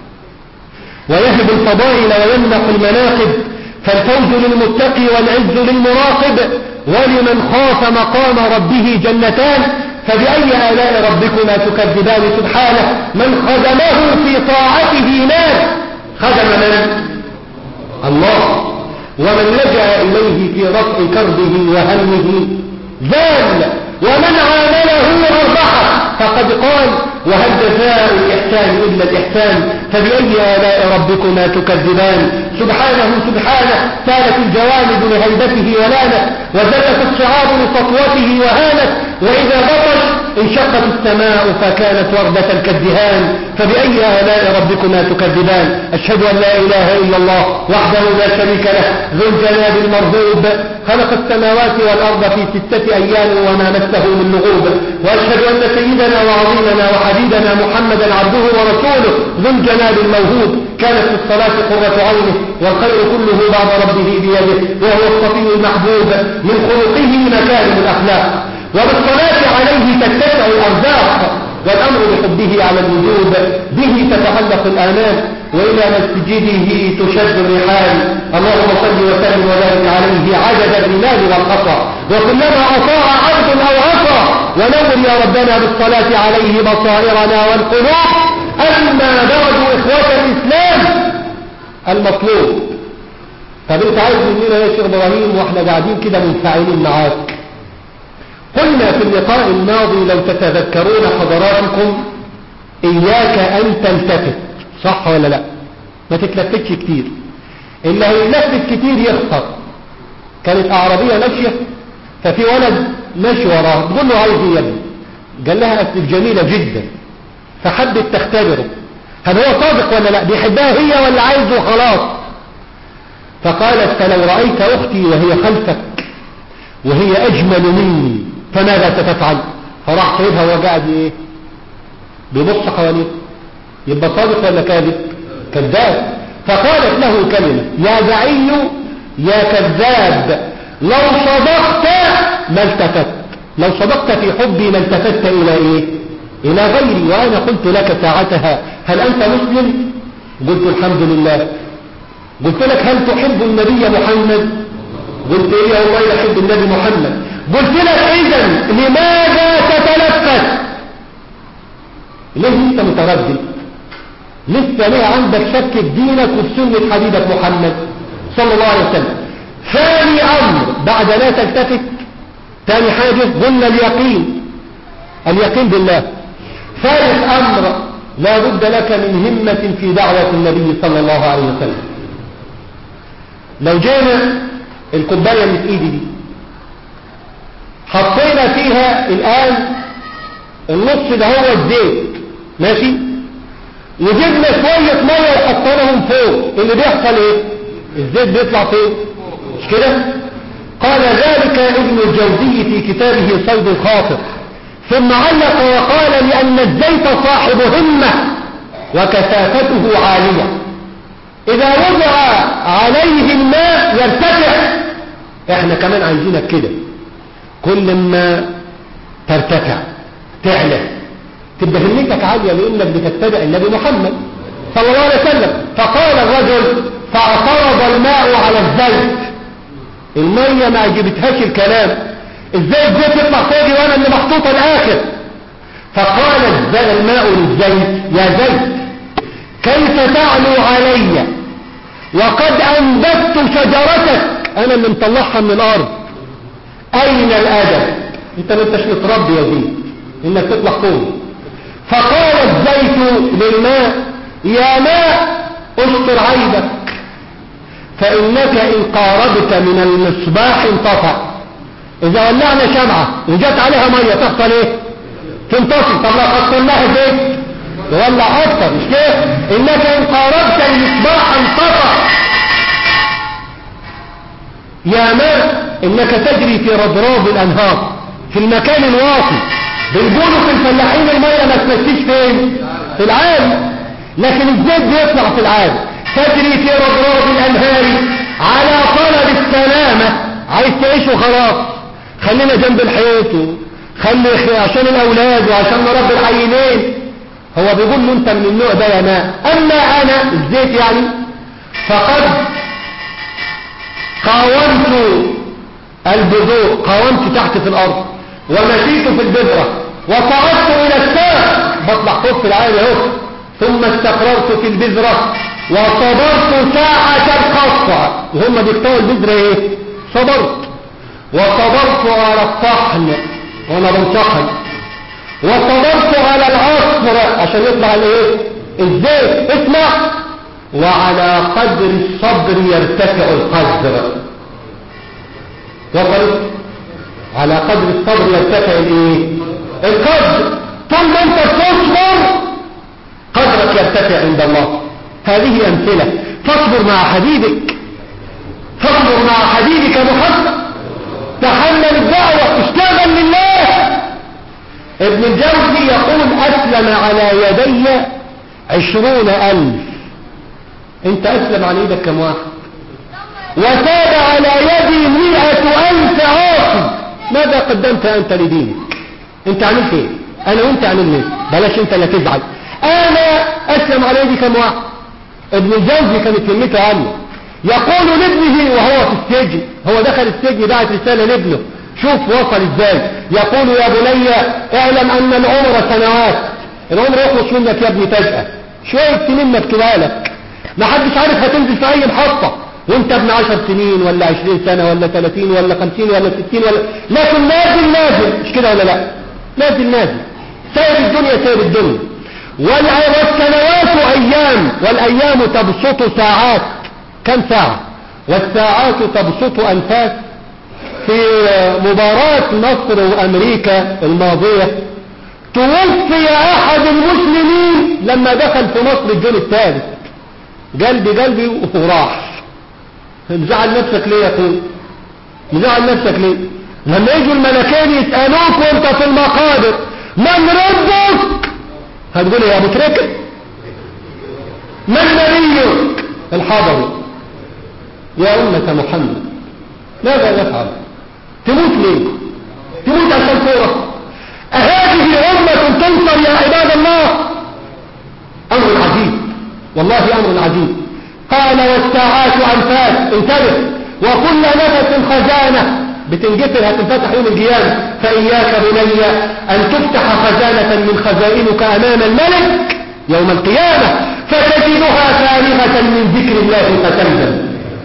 ويهب الفضائل ويمنح المناقب فالفوز للمتقي والعز للمراقب ولمن خاف مقام ربه جنتان فبأي آلاء ربكما تكذبان سبحانه من خدمه في طاعته نال خدم من؟ الله ومن لجأ إليه في رفع كربه وهمه زال ومن عامله أربحه فقد قال وهل جزاء الإحسان إلا الإحسان فبأي آلاء ربكما تكذبان سبحانه سبحانه سالت الجوانب لهيبته ولانت وزلت الصعاب لسطوته وهانت وإذا بطش انشقت السماء فكانت وردة كالدهان فبأي آلاء ربكما تكذبان أشهد أن لا إله إلا الله وحده لا شريك له ذو الجلال المرهوب خلق السماوات والأرض في ستة أيام وما مسه من لغوب وأشهد أن سيدنا وعظيمنا وحبيبنا محمدا عبده ورسوله ذو الجلال الموهوب كانت في الصلاة قرة عينه والخير كله بعد ربه بيده وهو الصفي المحبوب من خلقه مكارم الأخلاق وبالصلاة عليه تتسع الأرزاق والأمر بحبه على الوجود به تتعلق الآنام وإلى مسجده تشد الرحال اللهم صل وسلم وبارك عليه عدد الرمال والقطع وكلما أطاع عبد أو عصى ونور يا ربنا بالصلاة عليه بصائرنا والقلوب أما بعد إخوة الإسلام المطلوب طب انت عايز مننا يا شيخ ابراهيم واحنا قاعدين كده منفعلين معاك قلنا في اللقاء الماضي لو تتذكرون حضراتكم إياك أن تلتفت صح ولا لا ما تتلفتش كتير اللي هيتلفت كتير يخطر كانت أعربية ماشية ففي ولد ماشي وراها تقول له عايز ايه يا ابني قال لها أسف جميلة جدا فحبت تختبره هل هو صادق ولا لا بيحبها هي ولا عايزه خلاص فقالت فلو رأيت أختي وهي خلفك وهي أجمل مني فماذا ستفعل فراح سيدها وهو قاعد ايه بيبص حواليه يبقى صادق ولا كاذب كذاب فقالت له كلمة يا دعي يا كذاب لو صدقت ما التفت لو صدقت في حبي ما التفت إلى إيه إلى غيري وأنا قلت لك ساعتها هل أنت مسلم قلت الحمد لله قلت لك هل تحب النبي محمد قلت إيه والله يحب النبي محمد قلت لك إذا لماذا تتلفت ليه انت متردد لسه ليه عندك شك في دينك وفي سنة حبيبك محمد صلى الله عليه وسلم ثاني أمر بعد لا تلتفت ثاني حاجة قلنا اليقين اليقين بالله ثالث أمر لا بد لك من همة في دعوة النبي صلى الله عليه وسلم لو جينا الكوباية اللي في ايدي دي حطينا فيها الآن النص ده هو الزيت ماشي وجبنا شوية مية وحطيناهم فوق اللي بيحصل ايه الزيت بيطلع فين مش كده قال ذلك ابن الجوزي في كتابه صيد الخاطر ثم علق وقال لأن الزيت صاحب همة وكثافته عالية إذا وضع عليه الماء يرتفع احنا كمان عايزينك كده كل ما ترتفع تعلى تبقى همتك عالية لأنك بتتبع النبي محمد صلى الله عليه وسلم فقال الرجل فاعترض الماء على الزيت المية ما عجبتهاش الكلام ازاي الزيت يطلع فوقي وانا اللي محطوطه الاخر فقال الماء للزيت يا زيت كيف تعلو علي وقد انبت شجرتك انا اللي مطلعها من الارض اين الادب انت ما انتش متربي يا زيت انك تطلع فوق فقال الزيت للماء يا ماء استر عيبك فإنك إن قاربت من المصباح انطفأ إذا ولعنا شمعة وجت عليها مية تحصل إيه تنتصل طب لو حصلناها زيت تولع أكتر مش كده إنك إن قاربت المصباح انطفأ يا ماء إنك تجري في رضراب الأنهار في المكان الواطي بنقولوا في الفلاحين المية ما تمشيش فين في العالم لكن الزيت بيطلع في العالم تجري في رضراب الأنهار على طلب السلامة عايز تعيش وخلاص خلينا جنب الحيط خلي عشان الأولاد وعشان نربي العينين هو بيقول له انت من النوع ده يا ماء أما أنا الزيت يعني فقد قاومت البذور قاومت تحت في الأرض ومشيت في البذرة وصعدت إلى السماء بطلع فوق في العالي اهو ثم استقررت في البذرة وصبرت ساعة القصة وهم بيقطعوا البذرة ايه صبرت وصبرت على الطحن وانا بنطحن وصبرت على العصر عشان يطلع الايه الزيت اسمع وعلى قدر الصبر يرتفع القدر وصلت على قدر الصبر يرتفع الايه القدر طول ما انت تصبر قدرك يرتفع عند الله هذه امثله فاصبر مع حبيبك فاصبر مع حبيبك محمد تحمل الدعوه اشتغل لله ابن الجوزي يقول اسلم على يدي عشرون الف انت اسلم على ايدك كم واحد وتاب على يدي مئة ألف عاصي ماذا قدمت أنت لدينك أنت عملت إيه أنا وأنت عملنا إيه بلاش أنت لا تزعل أنا أسلم على يدي كم واحد ابن الجوزي كانت كلمته عنه يقول لابنه وهو في السجن هو دخل السجن بعت رسالة لابنه شوف وصل ازاي يقول يا بني اعلم ان العمر سنوات العمر يخلص منك يا ابني فجأة شوية سنين مكتوبها لك ما حدش عارف هتنزل في اي محطة وانت ابن عشر سنين ولا عشرين سنة ولا ثلاثين ولا خمسين ولا ستين ولا لكن نازل نازل مش كده ولا لا نازل نازل سير الدنيا سير الدنيا والسنوات ايام والايام تبسط ساعات كم ساعة والساعات تبسط انفاس في مباراة مصر وامريكا الماضية توفي احد المسلمين لما دخل في مصر الجون الثالث قلبي قلبي وراح مزعل نفسك ليه يا اخوي مزعل نفسك ليه لما يجوا الملكين يسألوك وانت في المقابر من ربك هتقول يا ابو تركب من نبيك الحضري يا أمة محمد ماذا نفعل تموت ليه تموت عشان كورة أهذه أمة تنصر يا عباد الله أمر عجيب والله أمر عجيب قال والساعات أنفاس انتبه وكل نفس خزانة بتنجفر هتنفتح يوم القيامة فإياك بني أن تفتح خزانة من خزائنك أمام الملك يوم القيامة فتجدها فارغة من ذكر الله فتندم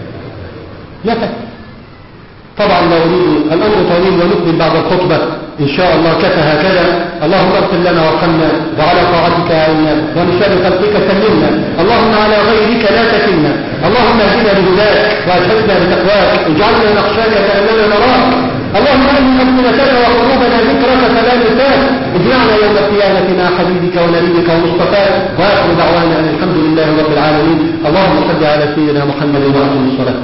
نفس طبعا لا أريد الأمر طويل ونكمل بعد الخطبة إن شاء الله كفى هكذا اللهم اغفر لنا وارحمنا وعلى طاعتك أعنا ومن شر خلقك سلمنا اللهم على غيرك لا تكلنا اللهم اهدنا بهداك وأجهزنا بتقواك اجعلنا نخشاك كأننا نراك اللهم أن ألسنتنا وقلوبنا ذكرك فلا نساك اجمعنا يوم القيامة مع حبيبك ونبيك ومصطفاك وآخر دعوانا أن الحمد لله رب العالمين اللهم صل على سيدنا محمد وعلى الصلاة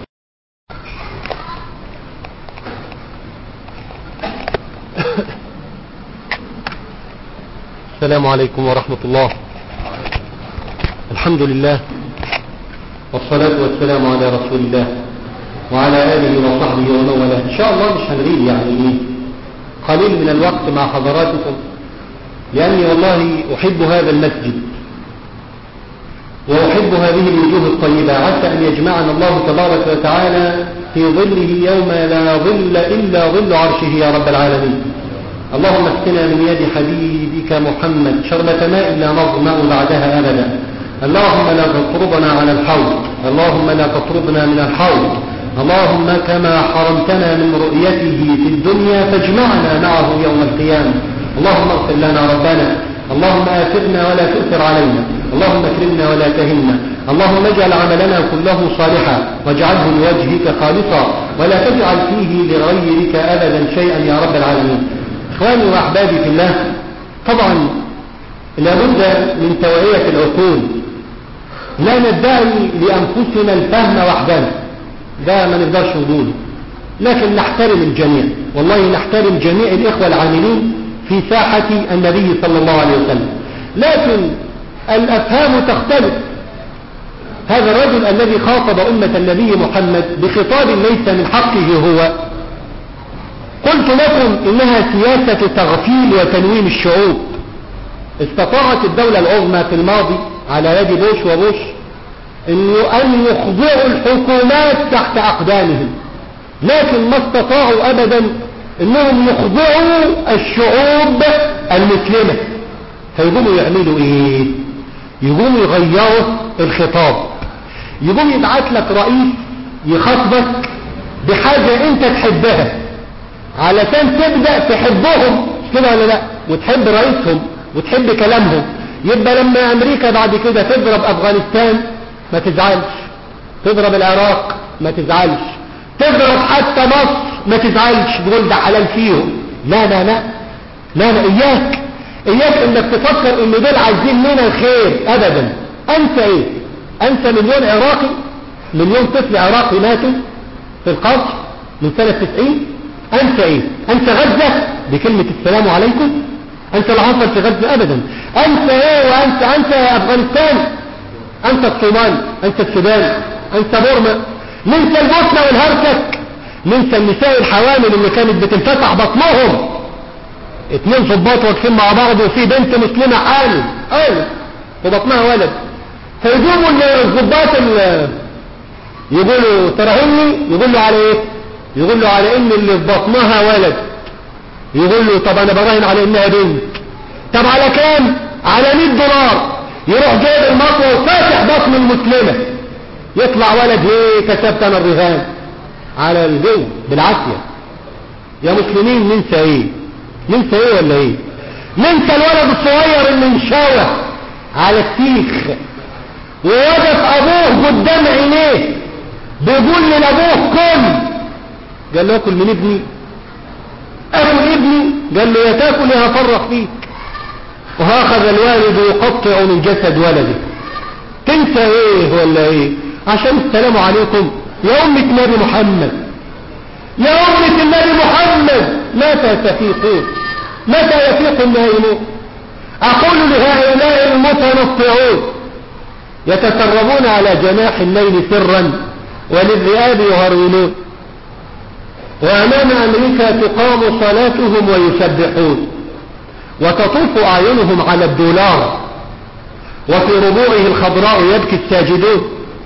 السلام عليكم ورحمة الله الحمد لله والصلاة والسلام على رسول الله وعلى آله وصحبه ومن والاه إن شاء الله مش هنغيب يعني إيه قليل من الوقت مع حضراتكم لأني والله أحب هذا المسجد وأحب هذه الوجوه الطيبة عسى أن يجمعنا الله تبارك وتعالى في ظله يوم لا ظل إلا ظل عرشه يا رب العالمين اللهم اسقنا من يد حبيبك محمد شربة ماء لا نظمأ بعدها أبدا اللهم لا تطربنا على الحوض اللهم لا تطربنا من الحوض اللهم كما حرمتنا من رؤيته في الدنيا فاجمعنا معه يوم القيامة اللهم اغفر لنا ربنا اللهم آثرنا ولا تؤثر علينا اللهم اكرمنا ولا تهنا اللهم اجعل عملنا كله صالحا واجعله لوجهك خالصا ولا تجعل فيه لغيرك أبدا شيئا يا رب العالمين إخواني وأحبابي في الله طبعا لابد من توعية العقول لا ندعي لأنفسنا الفهم وحدنا ده ما نقدرش نقوله لكن نحترم الجميع والله نحترم جميع الإخوة العاملين في ساحة النبي صلى الله عليه وسلم لكن الأفهام تختلف هذا الرجل الذي خاطب أمة النبي محمد بخطاب ليس من حقه هو قلت لكم إنها سياسة تغفيل وتنويم الشعوب استطاعت الدولة العظمى في الماضي على يد بوش وبوش أن يخضعوا الحكومات تحت أقدامهم لكن ما استطاعوا أبدا أنهم يخضعوا الشعوب المسلمة فيقوموا يعملوا إيه يقوموا يغيروا الخطاب يقوم يبعت لك رئيس يخاطبك بحاجة انت تحبها علشان تبدأ تحبهم كده ولا لا وتحب رئيسهم وتحب كلامهم يبقى لما امريكا بعد كده تضرب افغانستان ما تزعلش تضرب العراق ما تزعلش تضرب حتى مصر ما تزعلش تقول ده حلال فيهم لا لا لا لا لا اياك اياك انك تفكر ان دول عايزين لنا الخير ابدا انت ايه انت مليون عراقي مليون طفل عراقي ماتوا في القصر من سنة 90 انت ايه انت غزة بكلمة السلام عليكم انت اللي حصل في غزة ابدا انت ايه وانت انت يا افغانستان انت الصومال انت السودان انت بورما ننسى البوسنة والهرسك ننسى النساء الحوامل اللي كانت بتنفتح بطنهم اتنين ضباط واقفين مع بعض وفي بنت مسلمة حامل ايوه وبطنها ولد فيقوموا الضباط يقولوا تراهني يقول له على ايه يقول له على ان اللي في بطنها ولد يقول له طب انا براهن على انها بنت طب على كام على 100 دولار يروح جايب المطوة وفاتح بطن المسلمة يطلع ولد ايه كسبت انا الرهان على الجو بالعافية يا مسلمين ننسى ايه ننسى ايه ولا ايه ننسى الولد الصغير اللي انشاوه على السيخ ووقف ابوه قدام عينيه بيقول لابوه كل قال له اكل من ابني اكل ابني قال له يا تاكل يا هفرق فيك وهاخذ الوالد يقطع من جسد ولده تنسى ايه ولا ايه عشان السلام عليكم يا أمة النبي محمد يا أمة النبي محمد متى تفيقون متى يفيق النائمون أقول لهؤلاء المتنطعون يتسربون على جناح الليل سرا وللذئاب يهرولون وأمام أمريكا تقام صلاتهم ويسبحون وتطوف أعينهم على الدولار وفي ربوعه الخضراء يبكي الساجدون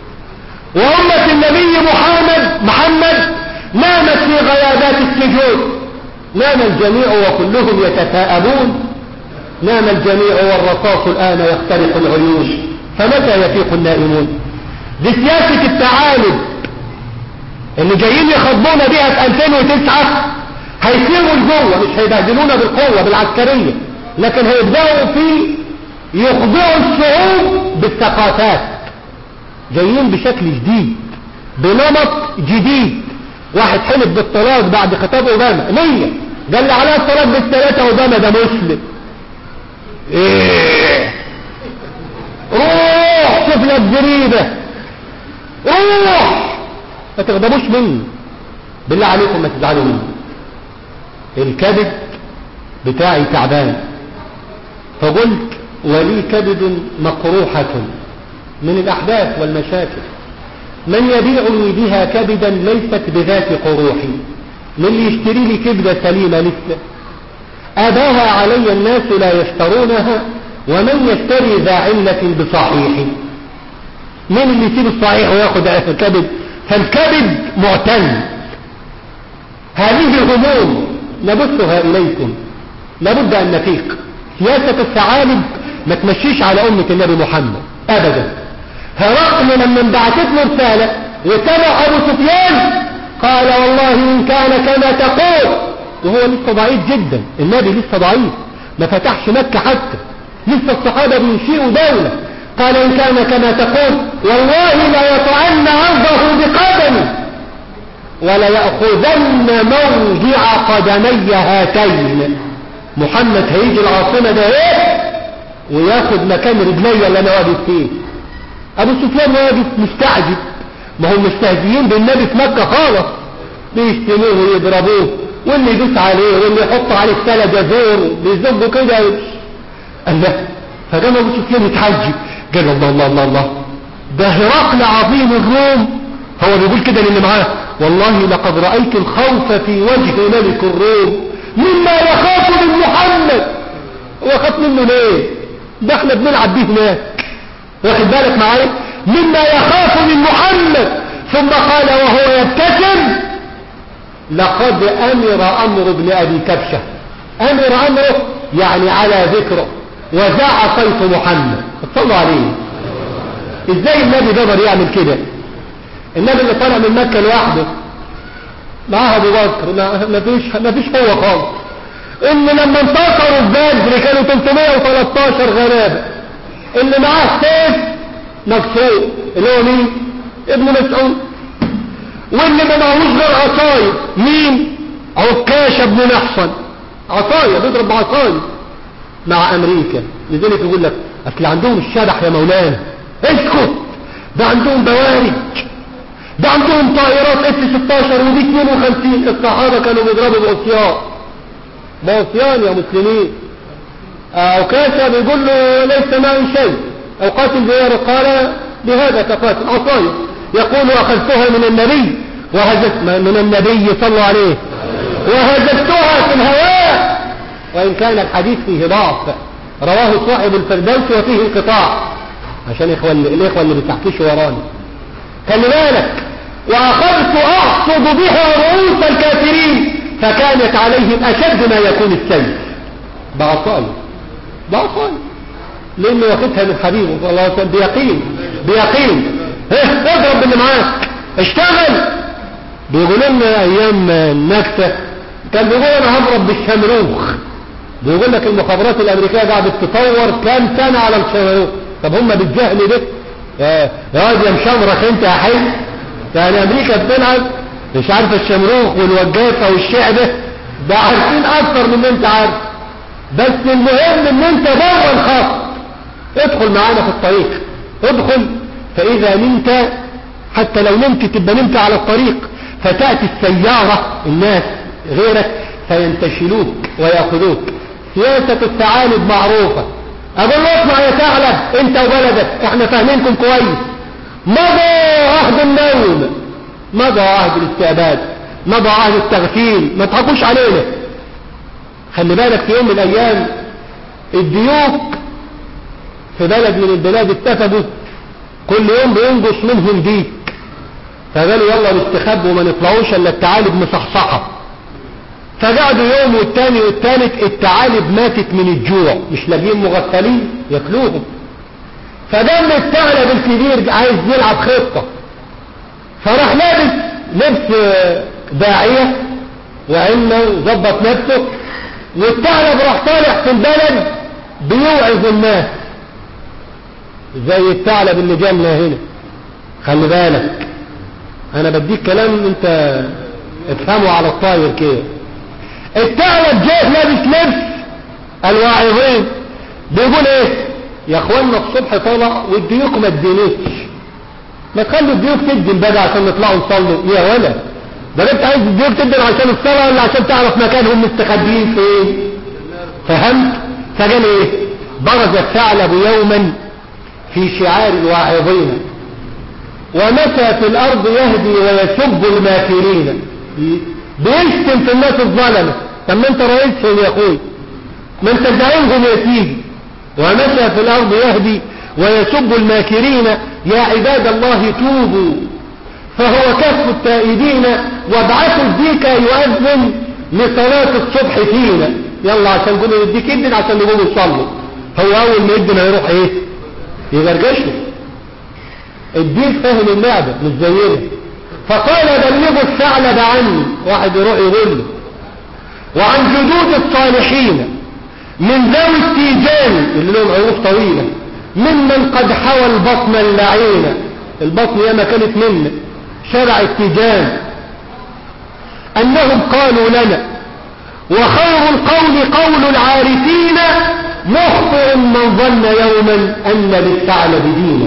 وأمة النبي محمد محمد نامت في غيابات السجود نام الجميع وكلهم يتثاءبون نام الجميع والرصاص الآن يخترق العيون فمتى يفيق النائمون دي سياسة التعالب اللي جايين يخضونا بيها في 2009 هيسيروا لجوه مش هيبهدلونا بالقوة بالعسكرية لكن هيبدأوا في يخضعوا الشعوب بالثقافات جايين بشكل جديد بنمط جديد واحد حلف بالطلاق بعد خطاب اوباما ليه قال لي عليها الطلاق بالثلاثة اوباما ده مسلم ايه روح شوف لك جريدة روح ما تغضبوش مني بالله عليكم ما تزعلوا مني الكبد بتاعي تعبان فقلت ولي كبد مقروحة من الأحداث والمشاكل من يبيعني بها كبدا ليست بذات قروحي من اللي يشتري لي كبدة سليمة لسه أباها علي الناس لا يشترونها ومن يشتري ذا علة بصحيح من اللي يسيب الصحيح وياخد كبد فالكبد معتل هذه هموم نبثها إليكم لابد أن نفيق سياسة الثعالب ما تمشيش على أمة النبي محمد أبدا هرقل لما انبعثت له رسالة وتبع أبو سفيان قال والله إن كان كما تقول وهو لسه ضعيف جدا النبي لسه ضعيف ما فتحش مكة حتى لسه الصحابة بينشئوا دولة قال إن كان كما تقول والله لا يطعن عرضه بقدمي ولا يأخذن موضع قدمي هاتين محمد هيجي العاصمة ده ايه وياخد مكان رجلي اللي انا واقف فيه ابو سفيان واقف مستعجب ما هم مستهزئين بالنبي في مكة خالص بيشتموه ويضربوه واللي يدوس عليه واللي يحط عليه السلة جزور بيزبوا كده قال لا فقام ابو سفيان يتحجب قال الله الله الله الله ده هرقل عظيم الروم هو بيقول كده للي معاه والله لقد رأيت الخوف في وجه ملك الروم مما يخاف من محمد وخاف منه ليه ده احنا بنلعب بيه هناك واخد بالك معايا مما يخاف من محمد ثم قال وهو يبتسم لقد امر امر ابن ابي كبشه امر امره يعني على ذكره وزع صيف محمد اتصلوا عليه ازاي النبي قدر يعمل كده النبي اللي طالع من مكة لوحده معاه ابو بكر ما فيش ما فيش قوه خالص ان لما انتصروا في بدر كانوا 313 غلابه اللي معاه سيف مكسور اللي هو مين ابن مسعود واللي ما معهوش غير عصايه مين عكاشه بن محصن عصايه بيضرب بعصايه مع امريكا لذلك يقول لك اصل عندهم الشبح يا مولانا اسكت ده عندهم بوارج ده عندهم طائرات اف 16 ودي 52 الصحابة كانوا بيضربوا بعصيان بعصيان يا مسلمين عكاشة بيقول له ليس معي شيء او قاتل بيار قال بهذا تقاتل عصايا يقول اخذتها من النبي وهزت من النبي صلى عليه وهزتها في الهواء وان كان الحديث فيه ضعف رواه صاحب الفردوس وفيه انقطاع عشان اخوان الاخوه اللي بتحكيش وراني خلي بالك واخذت احصد بها رؤوس الكافرين فكانت عليهم اشد ما يكون السيف بعصاي بعصاي لانه واخدها من حبيبه صلى الله عليه وسلم بيقين بيقين اه اضرب باللي معاك اشتغل بيقولوا لنا ايام النكسه كان بيقول انا هضرب بالشمروخ بيقول لك المخابرات الامريكيه قاعده تطور كام سنه على الشمروخ طب هم بالجهل ده يا واد يا مشمرخ انت يا حي يعني امريكا بتلعب مش عارفه الشمروخ والوجافه والشيع ده ده عارفين اكتر من انت عارف بس المهم ان انت بره الخط ادخل معانا في الطريق ادخل فاذا نمت حتى لو نمت تبقى نمت على الطريق فتأتي السيارة الناس غيرك فينتشلوك ويأخذوك سياسة الثعالب معروفة اقول له اسمع يا ثعلب انت وبلدك احنا فاهمينكم كويس مضى عهد النوم مضى عهد الاستعباد مضى عهد التغفيل ما تحقوش علينا خلي بالك في يوم من الايام الديوك في بلد من البلاد اتفقوا كل يوم بينقص منهم ديك فقالوا يلا نستخبوا وما نطلعوش الا الثعالب مصحصحه فقعدوا يوم والتاني والتالت الثعالب ماتت من الجوع مش لاقيين مغفلين ياكلوهم فدم الثعلب الكبير عايز يلعب خطة فراح لابس لبس داعية وعلمه وظبط نفسه والثعلب راح طالع في البلد بيوعظ الناس زي الثعلب اللي جالنا هنا خلي بالك انا بديك كلام انت افهمه على الطاير كده الثعلب جاء لابس لبس الواعظين بيقول ايه يا اخوانا الصبح طلع والديوك ما تدينيش ما تخلوا الديوك تدن بقى عشان نطلعوا نصلوا يا ولد ده انت عايز الديوك تدن عشان الصلاة ولا عشان تعرف مكانهم مستخبيين فين فهمت فقال ايه برز الثعلب يوما في شعار الواعظين ومتى في الارض يهدي ويسب الماكرين بيشتم في الناس الظلمة طب ما انت رئيسهم يا اخوي ما انت دعينهم يا سيدي ومشى في الارض يهدي ويسب الماكرين يا عباد الله توبوا فهو كف التائبين وابعثوا الديك يؤذن لصلاة الصبح فينا يلا عشان نقول الديك يدن عشان نقوم يصلوا هو اول ما يدن هيروح ايه يغرقشه الديك فاهم اللعبة مش زينا فقال بلغوا الثعلب عني واحد يروح يقول له وعن جدود الصالحين من ذوي التيجان اللي لهم عروق طويلة ممن قد حوى البطن اللعينة البطن ياما كانت منا شرع التيجان أنهم قالوا لنا وخير القول قول العارفين مخطئ من ظن يوما أن للثعلب دينا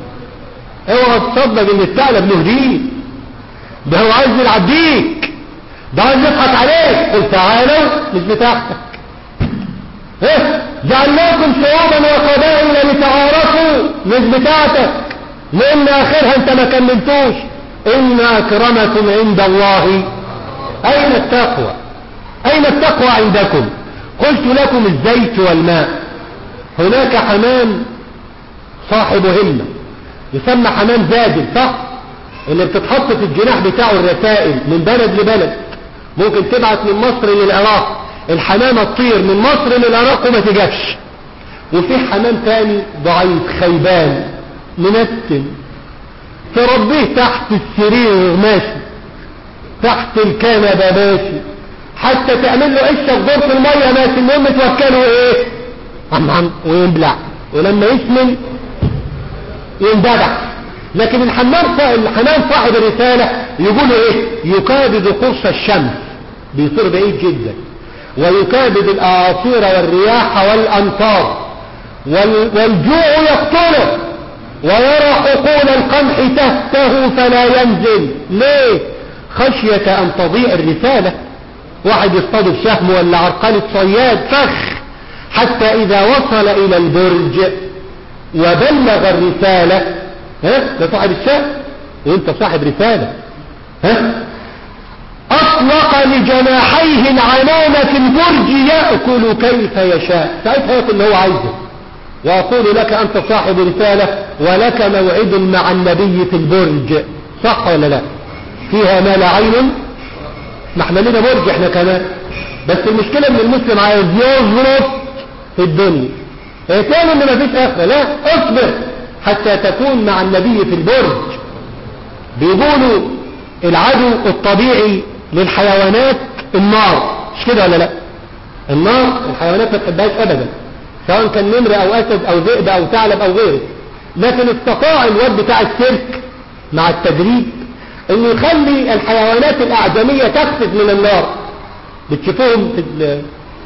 اوعى تصدق ان الثعلب له دين ده هو عايز يلعب بيك ده عايز يضحك عليك قل تعالوا مش بتاعتك ايه جعلناكم شعوبا وقبائل لتعارفوا مش بتاعتك لان اخرها انت ما كملتوش ان اكرمكم عند الله اين التقوى اين التقوى عندكم قلت لكم الزيت والماء هناك حمام صاحب همة يسمى حمام زاجل صح اللي بتتحط في الجناح بتاعه الرسائل من بلد لبلد ممكن تبعت من مصر للعراق الحمامة تطير من مصر للعراق وما تجابش وفي حمام تاني ضعيف خيبان منتن تربيه تحت السرير ماشي تحت الكنبة ماشي حتى تعمل له قشة في دورة المية ماشي المهم توكله ايه عم عم وينبلع ولما يسمن يندبح لكن الحمام الحمام صاحب الرسالة يقول ايه يكابد قرص الشمس بيصير بعيد جدا ويكابد الاعاصير والرياح والامطار والجوع يقتله ويرى حقول القمح تحته فلا ينزل ليه خشية ان تضيع الرسالة واحد يصطاد بشهم ولا عرقلة صياد فخ حتى اذا وصل الى البرج وبلغ الرسالة ها ده صاحب الشأن وانت صاحب رسالة ها اطلق لجناحيه العنان في البرج يأكل كيف يشاء ساعتها يأكل اللي هو عايزه واقول لك انت صاحب رسالة ولك موعد مع النبي في البرج صح ولا لا فيها ما لا عين ما احنا لنا برج احنا كمان بس المشكلة ان المسلم عايز يظرف في الدنيا تاني ان مفيش اخرة لا اصبر حتى تكون مع النبي في البرج بيقولوا العدو الطبيعي للحيوانات النار مش كده ولا لا النار الحيوانات ما تحبهاش ابدا سواء كان نمر او اسد او ذئب او ثعلب او غيره لكن استطاع الواد بتاع السيرك مع التدريب انه يخلي الحيوانات الاعجمية تخفف من النار بتشوفوهم في ال...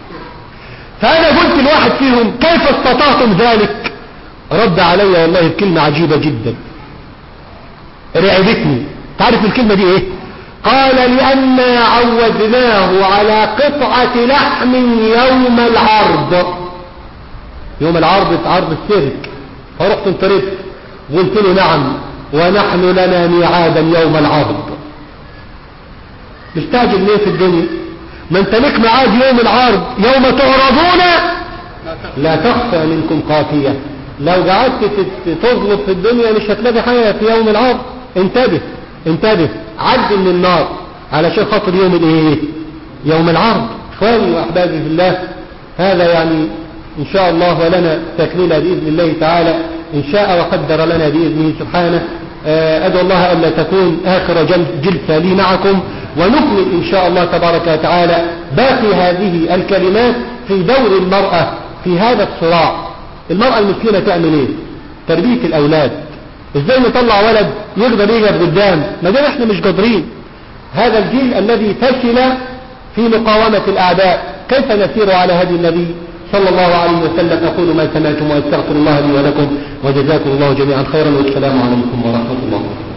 فانا قلت لواحد فيهم كيف استطعتم ذلك رد علي والله بكلمة عجيبة جدا رعبتني تعرف الكلمة دي ايه قال لأن عودناه على قطعة لحم يوم العرض يوم العرض عرض السيرك فرحت انطردت قلت له نعم ونحن لنا ميعادا يوم العرض مستعجل ليه في الدنيا ما انت لك ميعاد يوم العرض يوم تعرضون لا تخفى منكم خافية لو قعدت تظلم في الدنيا مش هتلاقي حاجة في يوم العرض انتبه انتبه عد من النار علشان خاطر يوم الايه يوم العرض اخواني واحبابي في الله هذا يعني ان شاء الله ولنا تكملة باذن الله تعالى ان شاء وقدر لنا باذنه سبحانه ادعو الله الا تكون اخر جلسة لي معكم ونكمل ان شاء الله تبارك وتعالى باقي هذه الكلمات في دور المرأة في هذا الصراع المرأة المسلمة تعمل ايه تربية الاولاد ازاي نطلع ولد يقدر يجب قدام ما دام احنا مش قادرين هذا الجيل الذي فشل في مقاومة الاعداء كيف نسير على هدي النبي صلى الله عليه وسلم اقول ما سمعتم واستغفر الله لي ولكم وجزاكم الله جميعا خيرا والسلام عليكم ورحمة الله